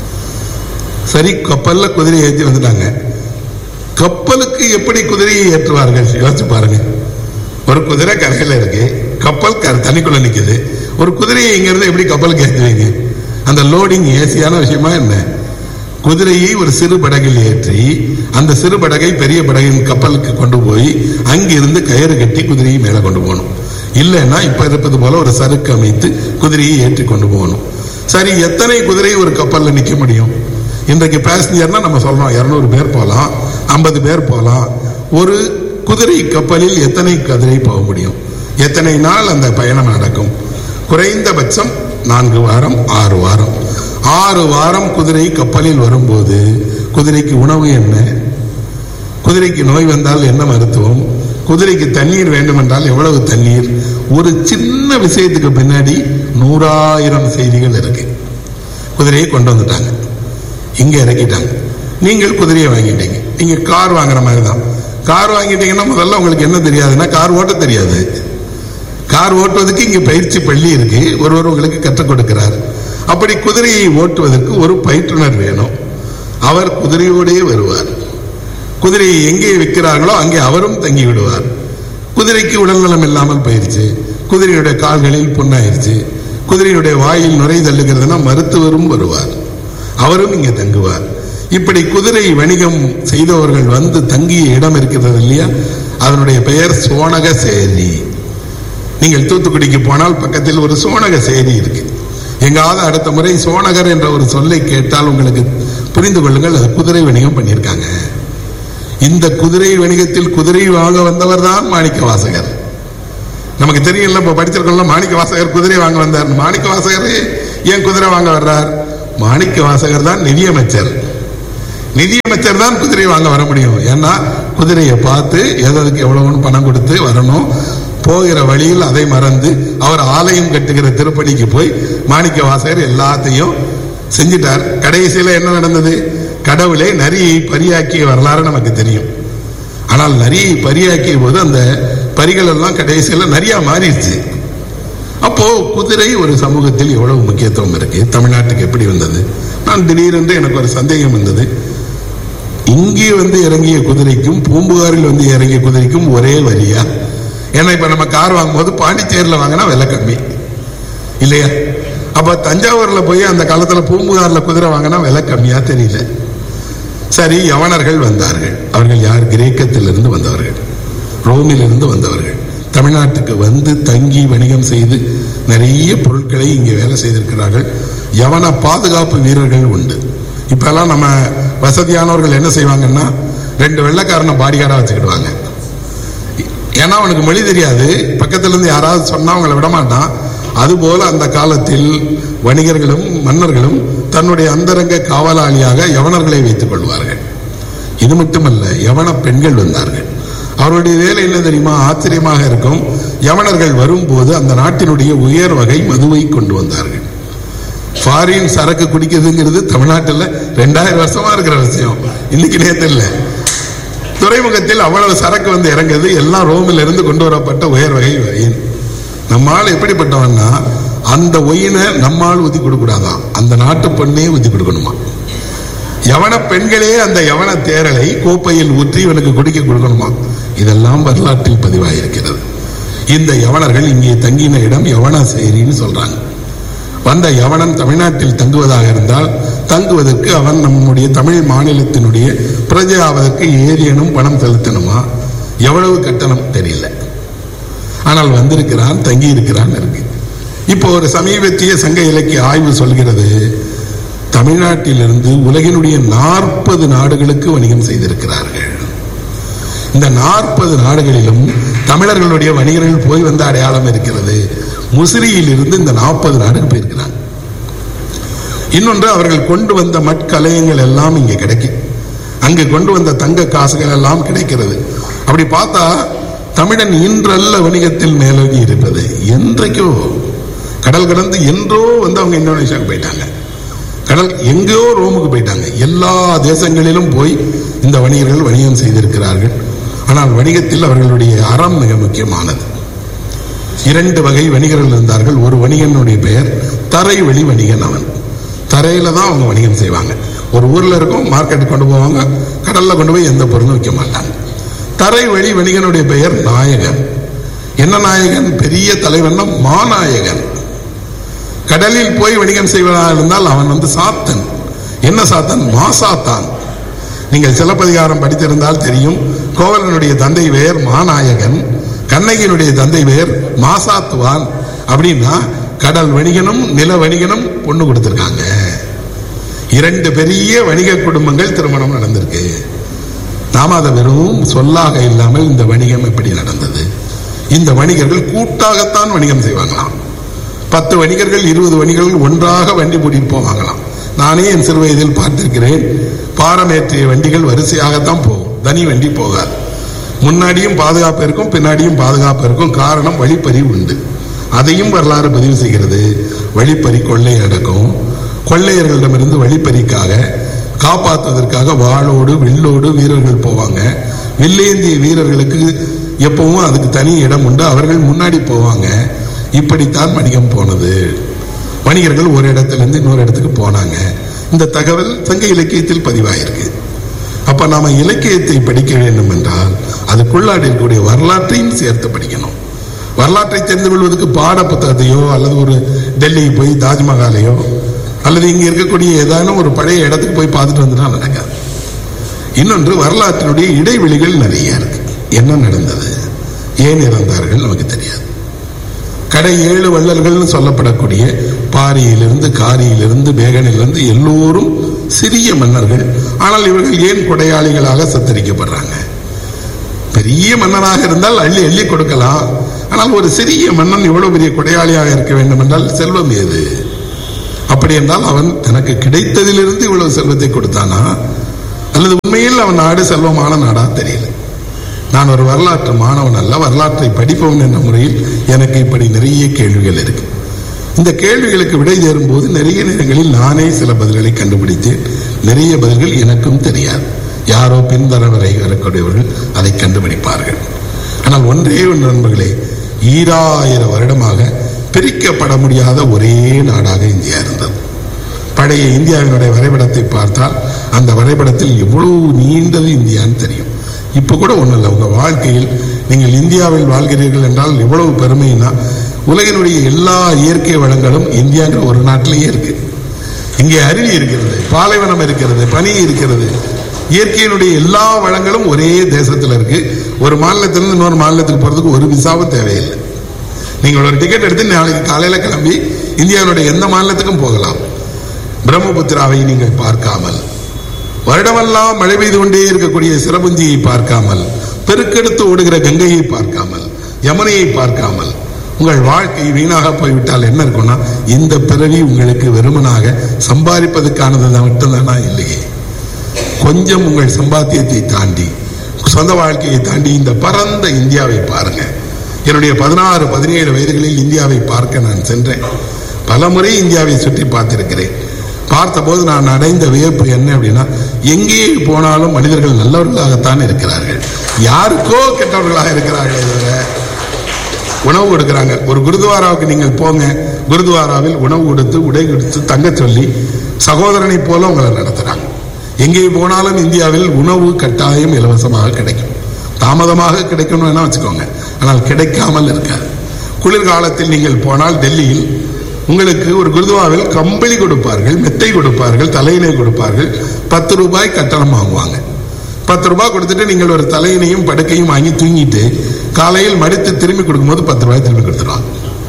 சரி கப்பல்ல குதிரையை ஏற்றி வந்துட்டாங்க கப்பலுக்கு எப்படி குதிரையை ஏற்றுவார்கள் யோசிச்சு பாருங்க ஒரு குதிரை கரையில இருக்கு கப்பல் கர- தண்ணிக்குள்ள நிக்குது ஒரு குதிரையை இங்க இருந்து எப்படி கப்பலுக்கு ஏற்றுவீங்க அந்த லோடிங் ஏசியான விஷயமா என்ன குதிரையை ஒரு சிறு படகில் ஏற்றி அந்த சிறு படகை பெரிய படகின் கப்பலுக்கு கொண்டு போய் அங்கிருந்து கயிறு கட்டி குதிரையை மேலே கொண்டு போகணும் இல்லைன்னா இப்ப இருப்பது போல ஒரு சறுக்கு அமைத்து குதிரையை ஏற்றி கொண்டு போகணும் சரி எத்தனை குதிரை ஒரு கப்பல்ல நிக்க முடியும் இன்றைக்கு பேசஞ்சர்னா நம்ம சொல்றோம் இருநூறு பேர் போகலாம் ஐம்பது பேர் போகலாம் ஒரு குதிரை கப்பலில் எத்தனை குதிரை போக முடியும் எத்தனை நாள் அந்த பயணம் நடக்கும் குறைந்தபட்சம் நான்கு வாரம் ஆறு வாரம் ஆறு வாரம் குதிரை கப்பலில் வரும்போது குதிரைக்கு உணவு என்ன குதிரைக்கு நோய் வந்தால் என்ன மருத்துவம் குதிரைக்கு தண்ணீர் வேண்டுமென்றால் எவ்வளவு தண்ணீர் ஒரு சின்ன விஷயத்துக்கு பின்னாடி நூறாயிரம் செய்திகள் இருக்கு குதிரையை கொண்டு வந்துட்டாங்க இங்க இறக்கிட்டாங்க நீங்கள் குதிரையை வாங்கிட்டீங்க நீங்க கார் வாங்குற மாதிரி தான் கார் வாங்கிட்டீங்கன்னா முதல்ல உங்களுக்கு என்ன தெரியாதுன்னா கார் ஓட்ட தெரியாது கார் ஓட்டுவதற்கு இங்க பயிற்சி பள்ளி இருக்கு ஒருவர் உங்களுக்கு கற்றுக் கொடுக்கிறார் அப்படி குதிரையை ஓட்டுவதற்கு ஒரு பயிற்றுனர் வேணும் அவர் குதிரையோடே வருவார் குதிரையை எங்கே விற்கிறார்களோ அங்கே அவரும் தங்கி விடுவார் குதிரைக்கு உடல்நலம் இல்லாமல் போயிருச்சு குதிரையுடைய கால்களில் புண்ணாயிருச்சு குதிரையுடைய வாயில் நுரை தள்ளுகிறதுனா மருத்துவரும் வருவார் அவரும் இங்கே தங்குவார் இப்படி குதிரை வணிகம் செய்தவர்கள் வந்து தங்கிய இடம் இருக்கிறது இல்லையா அதனுடைய பெயர் சோனக சேரி நீங்கள் தூத்துக்குடிக்கு போனால் பக்கத்தில் ஒரு சோனக சேரி இருக்கு எங்காவது அடுத்த முறை சோனகர் என்ற ஒரு சொல்லை கேட்டால் உங்களுக்கு புரிந்து கொள்ளுங்கள் அது குதிரை வணிகம் பண்ணியிருக்காங்க இந்த குதிரை வணிகத்தில் குதிரை வாங்க வந்தவர் தான் மாணிக்க வாசகர் நமக்கு தெரியல இப்ப படிச்சிருக்கோம்ல மாணிக்க வாசகர் குதிரை வாங்க வந்தார் மாணிக்க வாசகர் ஏன் குதிரை வாங்க வர்றார் மாணிக்க வாசகர் தான் நிதியமைச்சர் நிதியமைச்சர் தான் குதிரை வாங்க வர முடியும் ஏன்னா குதிரையை பார்த்து எதற்கு எவ்வளவுன்னு பணம் கொடுத்து வரணும் போகிற வழியில் அதை மறந்து அவர் ஆலயம் கட்டுகிற திருப்பணிக்கு போய் மாணிக்க வாசகர் எல்லாத்தையும் செஞ்சிட்டார் கடைசியில என்ன நடந்தது கடவுளை நரியை பரியாக்கிய வரலாறு நமக்கு தெரியும் ஆனால் நரியை பரியாக்கிய போது அந்த பரிகள் எல்லாம் கடைசியில நரியா மாறிடுச்சு அப்போ குதிரை ஒரு சமூகத்தில் எவ்வளவு முக்கியத்துவம் இருக்கு தமிழ்நாட்டுக்கு எப்படி வந்தது நான் திடீரென்று எனக்கு ஒரு சந்தேகம் வந்தது இங்கே வந்து இறங்கிய குதிரைக்கும் பூம்புகாரில் வந்து இறங்கிய குதிரைக்கும் ஒரே வரியா ஏன்னா இப்ப நம்ம கார் வாங்கும்போது பாண்டிச்சேரியில் வாங்கினா விலை கம்மி இல்லையா அப்ப தஞ்சாவூர்ல போய் அந்த காலத்துல பூம்புகார்ல குதிரை வாங்கினா விலை கம்மியா தெரியல சரி யவனர்கள் வந்தார்கள் அவர்கள் யார் கிரேக்கத்திலிருந்து வந்தவர்கள் ரோமிலிருந்து வந்தவர்கள் தமிழ்நாட்டுக்கு வந்து தங்கி வணிகம் செய்து நிறைய பொருட்களை இங்கே வேலை செய்திருக்கிறார்கள் யவன பாதுகாப்பு வீரர்கள் உண்டு இப்பெல்லாம் நம்ம வசதியானவர்கள் என்ன செய்வாங்கன்னா ரெண்டு வெள்ளைக்காரனை பாடிகாரா வச்சுக்கிடுவாங்க ஏன்னா அவனுக்கு மொழி தெரியாது பக்கத்துல இருந்து யாராவது சொன்னா அவங்கள விட மாட்டான் அதுபோல அந்த காலத்தில் வணிகர்களும் மன்னர்களும் தன்னுடைய அந்தரங்க காவலாளியாக யவனர்களை வைத்துக் கொள்வார்கள் இது மட்டுமல்ல யவன பெண்கள் வந்தார்கள் அவருடைய வேலை என்ன தெரியுமா ஆச்சரியமாக இருக்கும் யவனர்கள் வரும்போது அந்த நாட்டினுடைய உயர் வகை மதுவை கொண்டு வந்தார்கள் ஃபாரின் சரக்கு குடிக்கிறதுங்கிறது தமிழ்நாட்டில் ரெண்டாயிரம் வருஷமா இருக்கிற விஷயம் இன்னைக்கு நேத்து இல்லை துறைமுகத்தில் அவ்வளவு சரக்கு வந்து இறங்குது எல்லாம் ரோமில் இருந்து கொண்டு வரப்பட்ட உயர் வகை ஒயின் நம்மால் எப்படிப்பட்டவன்னா அந்த ஒயினை நம்மால் ஊத்தி கொடுக்கூடாதான் அந்த நாட்டு பெண்ணே ஊத்தி கொடுக்கணுமா யவன பெண்களே அந்த யவன தேரலை கோப்பையில் ஊற்றி இவனுக்கு குடிக்க கொடுக்கணுமா இதெல்லாம் வரலாற்றில் பதிவாயிருக்கிறது இந்த யவனர்கள் இங்கே தங்கின இடம் யவன சேரின்னு சொல்றாங்க வந்த யவனன் தமிழ்நாட்டில் தங்குவதாக இருந்தால் தங்குவதற்கு அவன் நம்முடைய தமிழ் மாநிலத்தினுடைய பிரஜை ஆவதற்கு ஏரியனும் பணம் செலுத்தணுமா எவ்வளவு கட்டணம் தெரியல ஆனால் வந்திருக்கிறான் தங்கி இருக்கிறான் இருக்கு இப்போ ஒரு சமீபத்திய சங்க இலக்கிய ஆய்வு சொல்கிறது தமிழ்நாட்டிலிருந்து உலகினுடைய நாற்பது நாடுகளுக்கு வணிகம் செய்திருக்கிறார்கள் இந்த நாற்பது நாடுகளிலும் தமிழர்களுடைய வணிகர்கள் போய் வந்த அடையாளம் இருக்கிறது முசிறியில் இருந்து இந்த நாற்பது நாடுக்கு போயிருக்கிறாங்க இன்னொன்று அவர்கள் கொண்டு வந்த மட்கலயங்கள் எல்லாம் இங்கே கிடைக்கும் அங்கு கொண்டு வந்த தங்க காசுகள் எல்லாம் கிடைக்கிறது அப்படி பார்த்தா தமிழன் இன்றல்ல வணிகத்தில் மேலோங்கி இருப்பது என்றைக்கோ கடல் கடந்து என்றோ வந்து அவங்க இந்தோனேஷியாவுக்கு போயிட்டாங்க கடல் எங்கேயோ ரோமுக்கு போயிட்டாங்க எல்லா தேசங்களிலும் போய் இந்த வணிகர்கள் வணிகம் செய்திருக்கிறார்கள் ஆனால் வணிகத்தில் அவர்களுடைய அறம் மிக முக்கியமானது இரண்டு வகை வணிகர்கள் இருந்தார்கள் ஒரு வணிகனுடைய பெயர் தரை வழி வணிகன் அவன் தரையில தான் அவங்க வணிகம் செய்வாங்க ஒரு ஊர்ல இருக்கும் மார்க்கெட்டுக்கு கொண்டு போவாங்க கடல்ல கொண்டு போய் எந்த பொருளும் விற்க மாட்டாங்க தரை வழி வணிகனுடைய பெயர் நாயகன் என்ன நாயகன் பெரிய தலைவன் மாநாயகன் கடலில் போய் வணிகம் செய்வதாக இருந்தால் அவன் வந்து சாத்தன் என்ன சாத்தன் மாசாத்தான் நீங்கள் சிலப்பதிகாரம் படித்திருந்தால் தெரியும் கோவலனுடைய தந்தை பெயர் மாநாயகன் கண்ணகியினுடைய தந்தை பெயர் மாசாத்துவான் அப்படின்னா கடல் வணிகனும் நில வணிகனும் பொண்ணு கொடுத்திருக்காங்க இரண்டு பெரிய வணிக குடும்பங்கள் திருமணம் நடந்திருக்கு நாம அதை வெறும் சொல்லாக இல்லாமல் இந்த வணிகம் எப்படி நடந்தது இந்த வணிகர்கள் கூட்டாகத்தான் வணிகம் செய்வாங்களாம் பத்து வணிகர்கள் இருபது வணிகர்கள் ஒன்றாக வண்டி பூட்டிட்டு போவாங்களாம் நானே என் சிறு வயதில் பார்த்திருக்கிறேன் பாரமேற்றிய வண்டிகள் வரிசையாகத்தான் போகும் தனி வண்டி போகாது முன்னாடியும் பாதுகாப்பு இருக்கும் பின்னாடியும் பாதுகாப்பு இருக்கும் காரணம் வழிப்பறி உண்டு அதையும் வரலாறு பதிவு செய்கிறது வழிப்பறி கொள்ளை அடக்கும் கொள்ளையர்களிடமிருந்து வழிப்பறிக்காக காப்பாற்றுவதற்காக வாளோடு வில்லோடு வீரர்கள் போவாங்க வில்லேந்திய வீரர்களுக்கு எப்பவும் அதுக்கு தனி இடம் உண்டு அவர்கள் முன்னாடி போவாங்க இப்படித்தான் வணிகம் போனது வணிகர்கள் ஒரு இடத்திலிருந்து இன்னொரு இடத்துக்கு போனாங்க இந்த தகவல் சங்க இலக்கியத்தில் பதிவாயிருக்கு அப்ப நாம இலக்கியத்தை படிக்க வேண்டும் என்றால் அதுக்குள்ளாடி இருக்கக்கூடிய வரலாற்றையும் சேர்த்து படிக்கணும் வரலாற்றை தெரிந்து கொள்வதற்கு பாட புத்தகத்தையோ அல்லது ஒரு டெல்லி போய் தாஜ்மஹாலையோ அல்லது இங்க இருக்கக்கூடிய ஏதானும் ஒரு பழைய இடத்துக்கு போய் பார்த்துட்டு வந்துட்டா நடக்காது இன்னொன்று வரலாற்றினுடைய இடைவெளிகள் நிறைய இருக்கு என்ன நடந்தது ஏன் இறந்தார்கள் நமக்கு தெரியாது கடை ஏழு வள்ளல்கள்னு சொல்லப்படக்கூடிய பாரியிலிருந்து காரியிலிருந்து பேகனிலிருந்து எல்லோரும் சிறிய மன்னர்கள் ஆனால் இவர்கள் ஏன் கொடையாளிகளாக சத்தரிக்கப்படுறாங்க பெரிய மன்னனாக இருந்தால் அள்ளி அள்ளி கொடுக்கலாம் ஆனால் ஒரு சிறிய மன்னன் இவ்வளவு பெரிய கொடையாளியாக இருக்க வேண்டும் என்றால் செல்வம் ஏது அப்படி என்றால் அவன் தனக்கு கிடைத்ததிலிருந்து இவ்வளவு செல்வத்தை கொடுத்தானா அல்லது உண்மையில் அவன் நாடு செல்வமான நாடா தெரியல நான் ஒரு வரலாற்று மாணவன் அல்ல வரலாற்றை படிப்பவன் என்ற முறையில் எனக்கு இப்படி நிறைய கேள்விகள் இருக்கு இந்த கேள்விகளுக்கு விடை தேடும் போது நிறைய நேரங்களில் நானே சில பதில்களை கண்டுபிடித்தேன் நிறைய பதில்கள் எனக்கும் தெரியாது யாரோ பின்தர வரை வரக்கூடியவர்கள் அதை கண்டுபிடிப்பார்கள் ஆனால் ஒன்றே ஒன்று நண்பர்களே ஈராயிரம் வருடமாக பிரிக்கப்பட முடியாத ஒரே நாடாக இந்தியா இருந்தது பழைய இந்தியாவினுடைய வரைபடத்தை பார்த்தால் அந்த வரைபடத்தில் எவ்வளவு நீண்டது இந்தியான்னு தெரியும் இப்ப கூட ஒண்ணும் இல்லை உங்க வாழ்க்கையில் நீங்கள் இந்தியாவில் வாழ்கிறீர்கள் என்றால் எவ்வளவு பெருமைனா உலகினுடைய எல்லா இயற்கை வளங்களும் இந்தியாங்கிற ஒரு நாட்டிலேயே இருக்கு இங்கே அருவி இருக்கிறது பாலைவனம் இருக்கிறது பனி இருக்கிறது இயற்கையினுடைய எல்லா வளங்களும் ஒரே தேசத்துல இருக்கு ஒரு மாநிலத்திலிருந்து இன்னொரு மாநிலத்துக்கு போறதுக்கு ஒரு விசாவும் தேவையில்லை நீங்கள் ஒரு டிக்கெட் எடுத்து நாளைக்கு காலையில கிளம்பி இந்தியாவுடைய எந்த மாநிலத்துக்கும் போகலாம் பிரம்மபுத்திராவை நீங்கள் பார்க்காமல் வருடமெல்லாம் மழை பெய்து கொண்டே இருக்கக்கூடிய சிறபுஞ்சியை பார்க்காமல் பெருக்கெடுத்து ஓடுகிற கங்கையை பார்க்காமல் யமுனையை பார்க்காமல் உங்கள் வாழ்க்கை வீணாக போய்விட்டால் என்ன இருக்கும்னா இந்த பிறவி உங்களுக்கு வெறுமனாக சம்பாதிப்பதற்கானது மட்டும்தானா இல்லையே கொஞ்சம் உங்கள் சம்பாத்தியத்தை தாண்டி சொந்த வாழ்க்கையை தாண்டி இந்த பரந்த இந்தியாவை பாருங்க என்னுடைய பதினாறு பதினேழு வயதுகளில் இந்தியாவை பார்க்க நான் சென்றேன் பல முறை இந்தியாவை சுற்றி பார்த்திருக்கிறேன் பார்த்தபோது நான் அடைந்த வியப்பு என்ன அப்படின்னா எங்கே போனாலும் மனிதர்கள் நல்லவர்களாகத்தான் இருக்கிறார்கள் யாருக்கோ கெட்டவர்களாக இருக்கிறார்களே தவிர உணவு கொடுக்குறாங்க ஒரு குருதுவாராவுக்கு நீங்கள் போங்க குருதுவாராவில் உணவு கொடுத்து உடை கொடுத்து தங்க சொல்லி சகோதரனை போல உங்களை நடத்துறாங்க எங்கே போனாலும் இந்தியாவில் உணவு கட்டாயம் இலவசமாக கிடைக்கும் தாமதமாக கிடைக்கணும் வேணா வச்சுக்கோங்க ஆனால் கிடைக்காமல் இருக்காது குளிர்காலத்தில் நீங்கள் போனால் டெல்லியில் உங்களுக்கு ஒரு குருதுவாவில் கம்பளி கொடுப்பார்கள் மெத்தை கொடுப்பார்கள் தலையினை கொடுப்பார்கள் பத்து ரூபாய் கட்டணம் வாங்குவாங்க பத்து ரூபாய் கொடுத்துட்டு நீங்கள் ஒரு தலையினையும் படுக்கையும் வாங்கி தூங்கிட்டு காலையில் மடித்து திரும்பி கொடுக்கும்போது பத்து ரூபாய் திரும்பி கொடுத்துருவாங்க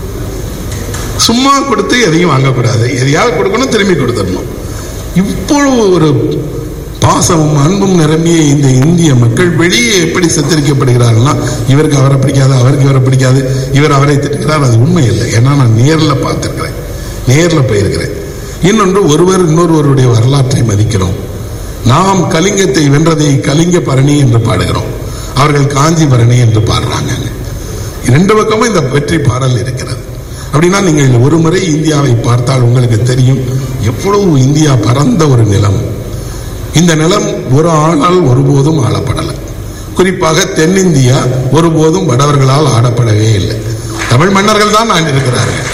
சும்மா கொடுத்து எதையும் வாங்கக்கூடாது எதையாவது கொடுக்கணும் திரும்பி கொடுத்துடணும் இவ்வளவு ஒரு பாசமும் அன்பும் நிரம்பிய இந்த இந்திய மக்கள் வெளியே எப்படி சித்தரிக்கப்படுகிறார்கள்னா இவருக்கு அவரை பிடிக்காது அவருக்கு இவரை பிடிக்காது இவர் அவரை திட்டுகிறார் அது உண்மை இல்லை ஏன்னா நான் நேரில் பார்த்திருக்கிறேன் நேரில் போயிருக்கிறேன் இன்னொன்று ஒருவர் இன்னொருவருடைய வரலாற்றை மதிக்கிறோம் நாம் கலிங்கத்தை வென்றதை கலிங்க பரணி என்று பாடுகிறோம் அவர்கள் காஞ்சி பரணி என்று பாடுறாங்க இரண்டு பக்கமும் இந்த வெற்றி பாடல் இருக்கிறது அப்படின்னா நீங்கள் ஒரு முறை இந்தியாவை பார்த்தால் உங்களுக்கு தெரியும் எவ்வளவு இந்தியா பரந்த ஒரு நிலம் இந்த நிலம் ஒரு ஆளால் ஒருபோதும் ஆளப்படலை குறிப்பாக தென்னிந்தியா ஒருபோதும் வடவர்களால் ஆடப்படவே இல்லை தமிழ் மன்னர்கள் தான் ஆண்டிருக்கிறார்கள்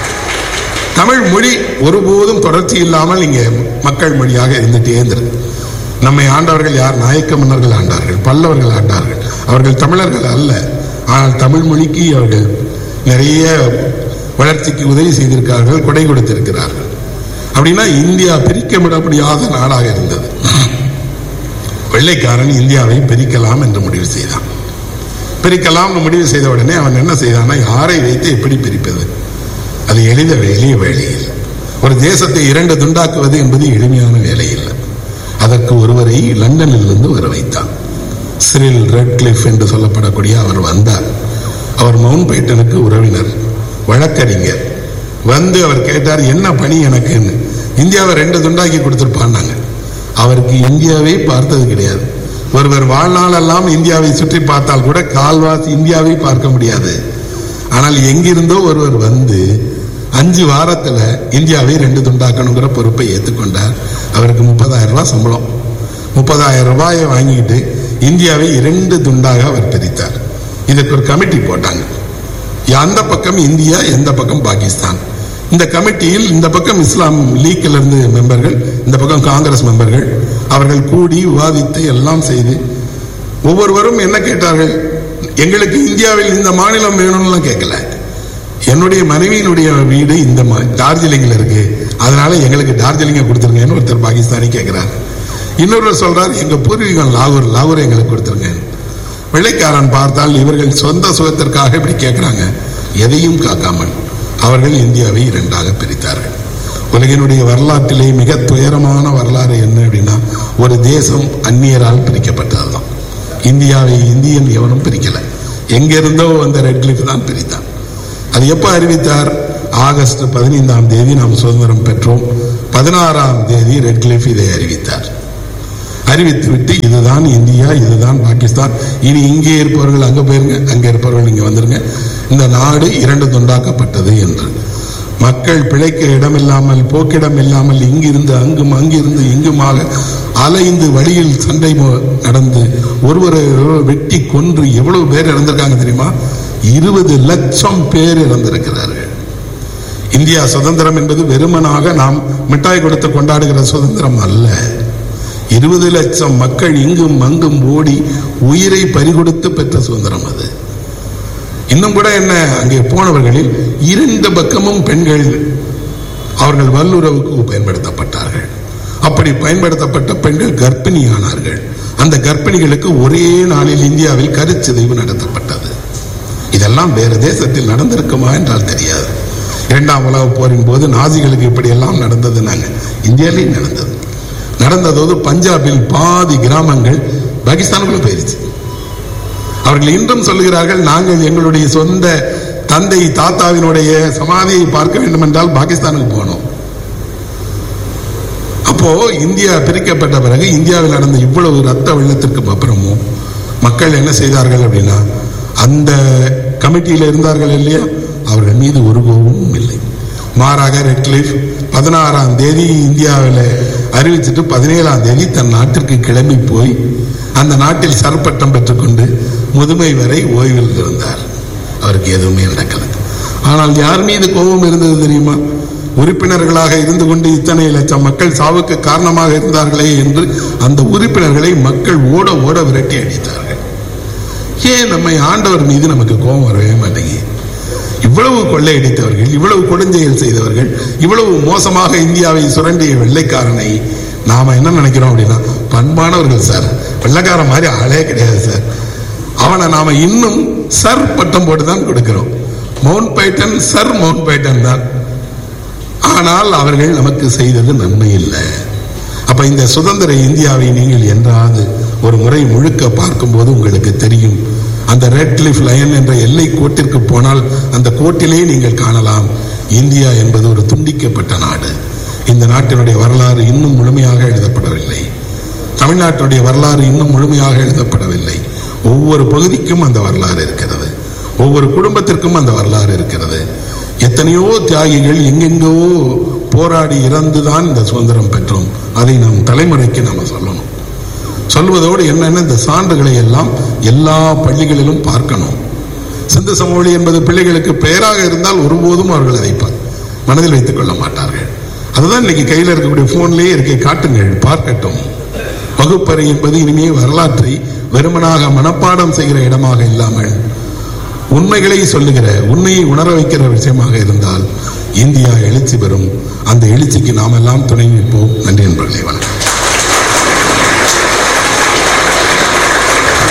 தமிழ் மொழி ஒருபோதும் தொடர்ச்சி இல்லாமல் இங்கே மக்கள் மொழியாக இருந்துட்டே இருந்திருக்கு நம்மை ஆண்டவர்கள் யார் நாயக்க மன்னர்கள் ஆண்டார்கள் பல்லவர்கள் ஆண்டார்கள் அவர்கள் தமிழர்கள் அல்ல ஆனால் தமிழ் மொழிக்கு அவர்கள் நிறைய வளர்ச்சிக்கு உதவி செய்திருக்கிறார்கள் கொடை கொடுத்திருக்கிறார்கள் அப்படின்னா இந்தியா பிரிக்க விட முடியாத நாடாக இருந்தது வெள்ளைக்காரன் இந்தியாவை பிரிக்கலாம் என்று முடிவு செய்தான் பிரிக்கலாம் முடிவு செய்த உடனே அவன் என்ன செய்தான்னா யாரை வைத்து எப்படி பிரிப்பது அது எளித எளிய வேலை இல்லை ஒரு தேசத்தை இரண்டு துண்டாக்குவது என்பது எளிமையான வேலை இல்லை அதற்கு ஒருவரை லண்டனில் இருந்து வர வைத்தான் சிரில் ரெட்கிளிஃப் என்று சொல்லப்படக்கூடிய அவர் வந்தார் அவர் மவுண்ட் பேட்டனுக்கு உறவினர் வழக்கறிஞர் வந்து அவர் கேட்டார் என்ன பணி எனக்குன்னு இந்தியாவை ரெண்டு துண்டாக்கி கொடுத்துருப்பான்னாங்க அவருக்கு இந்தியாவை பார்த்தது கிடையாது ஒருவர் வாழ்நாளெல்லாம் இந்தியாவை சுற்றி பார்த்தால் கூட கால்வாசி இந்தியாவை பார்க்க முடியாது ஆனால் எங்கிருந்தோ ஒருவர் வந்து அஞ்சு வாரத்துல இந்தியாவை ரெண்டு துண்டாக்கணுங்கிற பொறுப்பை ஏற்றுக்கொண்டார் அவருக்கு முப்பதாயிரம் ரூபாய் சம்பளம் முப்பதாயிரம் ரூபாயை வாங்கிட்டு இந்தியாவை இரண்டு துண்டாக அவர் பிரித்தார் இதுக்கு ஒரு கமிட்டி போட்டாங்க அந்த பக்கம் இந்தியா எந்த பக்கம் பாகிஸ்தான் இந்த கமிட்டியில் இந்த பக்கம் இஸ்லாம் லீக்ல இருந்து மெம்பர்கள் இந்த பக்கம் காங்கிரஸ் மெம்பர்கள் அவர்கள் கூடி விவாதித்து எல்லாம் செய்து ஒவ்வொருவரும் என்ன கேட்டார்கள் எங்களுக்கு இந்தியாவில் இந்த மாநிலம் வேணும்லாம் கேட்கல என்னுடைய மனைவியினுடைய வீடு இந்த மா- டார்ஜிலிங்ல இருக்கு அதனால எங்களுக்கு டார்ஜிலிங்க கொடுத்துருங்கன்னு ஒருத்தர் பாகிஸ்தானி கேட்கிறார் இன்னொருவர் சொல்றார் எங்க பூர்வீகம் லாகூர் லாகூர் எங்களுக்கு கொடுத்துருங்க வெள்ளைக்காரன் பார்த்தால் இவர்கள் சொந்த சுகத்திற்காக இப்படி கேட்கிறாங்க எதையும் காக்காமல் அவர்கள் இந்தியாவை இரண்டாக பிரித்தார்கள் உலகினுடைய வரலாற்றிலே மிக துயரமான வரலாறு என்ன அப்படின்னா ஒரு தேசம் அந்நியரால் பிரிக்கப்பட்டதுதான் இந்தியாவை இந்தியன் எவனும் பிரிக்கல எங்கிருந்தோ வந்த ரெட்கிளிஃப் தான் பிரித்தான் அது எப்போ அறிவித்தார் ஆகஸ்ட் பதினைந்தாம் தேதி நாம் சுதந்திரம் பெற்றோம் பதினாறாம் தேதி ரெட்கிளிஃப் இதை அறிவித்தார் அறிவித்துவிட்டு இதுதான் இந்தியா இதுதான் பாகிஸ்தான் இனி இங்கே இருப்பவர்கள் அங்க போயிருங்க அங்கே இருப்பவர்கள் இங்க வந்துருங்க இந்த நாடு இரண்டு துண்டாக்கப்பட்டது என்று மக்கள் பிழைக்க இடமில்லாமல் போக்கிடம் இல்லாமல் இங்கிருந்து அங்கும் அங்கிருந்து இங்குமாக அலைந்து வழியில் சண்டை மோ- நடந்து ஒருவரை ஒருவர் வெட்டி கொன்று எவ்வளவு பேர் இறந்திருக்காங்க தெரியுமா இருபது லட்சம் பேர் இறந்திருக்கிறார்கள் இந்தியா சுதந்திரம் என்பது வெறுமனாக நாம் மிட்டாய் கொடுத்து கொண்டாடுகிற சுதந்திரம் அல்ல இருபது லட்சம் மக்கள் இங்கும் அங்கும் ஓடி உயிரை பறிகொடுத்து பெற்ற சுதந்திரம் அது இன்னும் கூட என்ன அங்கே போனவர்களில் இரண்டு பக்கமும் பெண்கள் அவர்கள் வல்லுறவுக்கு பயன்படுத்தப்பட்டார்கள் அப்படி பயன்படுத்தப்பட்ட பெண்கள் கர்ப்பிணியானார்கள் அந்த கர்ப்பிணிகளுக்கு ஒரே நாளில் இந்தியாவில் கருச்சிதைவு நடத்தப்பட்டது இதெல்லாம் வேறு தேசத்தில் நடந்திருக்குமா என்றால் தெரியாது இரண்டாம் உலக போரின் போது நாசிகளுக்கு இப்படியெல்லாம் நடந்தது நாங்க இந்தியாவிலேயும் நடந்தது நடந்ததோடு பஞ்சாபில் பாதி கிராமங்கள் பாகிஸ்தானுக்குள்ள போயிருச்சு அவர்கள் இன்றும் சொல்லுகிறார்கள் நாங்கள் எங்களுடைய சொந்த தந்தை தாத்தாவினுடைய சமாதியை பார்க்க வேண்டும் என்றால் பாகிஸ்தானுக்கு போனோம் அப்போ இந்தியா பிரிக்கப்பட்ட பிறகு இந்தியாவில் நடந்த இவ்வளவு ரத்த வெள்ளத்திற்கு அப்புறமும் மக்கள் என்ன செய்தார்கள் அப்படின்னா அந்த கமிட்டியில் இருந்தார்கள் இல்லையா அவர்கள் மீது ஒரு கோபமும் இல்லை மாறாக ரெட்லிஃப் பதினாறாம் தேதி இந்தியாவில் அறிவிச்சிட்டு பதினேழாம் தேதி தன் நாட்டிற்கு கிளம்பி போய் அந்த நாட்டில் சர்பட்டம் பெற்றுக்கொண்டு முதுமை வரை ஓய்வில் இருந்தார் அவருக்கு எதுவுமே நடக்கல ஆனால் யார் மீது கோபம் இருந்தது தெரியுமா உறுப்பினர்களாக இருந்து கொண்டு இத்தனை லட்சம் மக்கள் சாவுக்கு காரணமாக இருந்தார்களே என்று அந்த உறுப்பினர்களை மக்கள் ஓட ஓட விரட்டி அடித்தார்கள் ஏன் நம்மை ஆண்டவர் மீது நமக்கு கோபம் வரவே மாட்டேங்குது இவ்வளவு கொள்ளையடித்தவர்கள் இவ்வளவு கொடுஞ்செயல் செய்தவர்கள் இவ்வளவு மோசமாக இந்தியாவை சுரண்டிய வெள்ளைக்காரனை நாம என்ன நினைக்கிறோம் அப்படின்னா பண்பானவர்கள் சார் வெள்ளைக்காரன் மாதிரி ஆளே கிடையாது சார் அவனை நாம இன்னும் சர் பட்டம் போட்டு தான் கொடுக்கிறோம் Mountbatten sir Mountbatten தான் ஆனால் அவர்கள் நமக்கு செய்தது நன்மை இல்லை அப்ப இந்த சுதந்திர இந்தியாவை நீங்கள் என்றாவது ஒரு முறை முழுக்க பார்க்கும்போது உங்களுக்கு தெரியும் அந்த ரெட் கிளிஃப் லைன் என்ற எல்லை கோட்டிற்கு போனால் அந்த கோட்டிலே நீங்கள் காணலாம் இந்தியா என்பது ஒரு துண்டிக்கப்பட்ட நாடு இந்த நாட்டினுடைய வரலாறு இன்னும் முழுமையாக எழுதப்படவில்லை தமிழ்நாட்டினுடைய வரலாறு இன்னும் முழுமையாக எழுதப்படவில்லை ஒவ்வொரு பகுதிக்கும் அந்த வரலாறு இருக்கிறது ஒவ்வொரு குடும்பத்திற்கும் அந்த வரலாறு இருக்கிறது எத்தனையோ தியாகிகள் எங்கெங்கோ போராடி இறந்துதான் இந்த சுதந்திரம் பெற்றோம் அதை நாம் தலைமுறைக்கு நாம சொல்லணும் சொல்வதோடு என்னென்ன இந்த சான்றுகளை எல்லாம் எல்லா பள்ளிகளிலும் பார்க்கணும் சிந்து சமவெளி என்பது பிள்ளைகளுக்கு பெயராக இருந்தால் ஒருபோதும் அவர்கள் அதை ப- மனதில் வைத்துக் கொள்ள மாட்டார்கள் அதுதான் இன்னைக்கு கையில் இருக்கக்கூடிய போன்லயே இருக்கை காட்டுங்கள் பார்க்கட்டும் வகுப்பறை என்பது இனிமே வரலாற்றை வெறுமனாக மனப்பாடம் செய்கிற இடமாக இல்லாமல் உண்மைகளை சொல்லுகிற உண்மையை உணர வைக்கிற விஷயமாக இருந்தால் இந்தியா எழுச்சி பெறும் அந்த எழுச்சிக்கு நாம் எல்லாம் துணை நிற்போம் நன்றி நண்பர்களே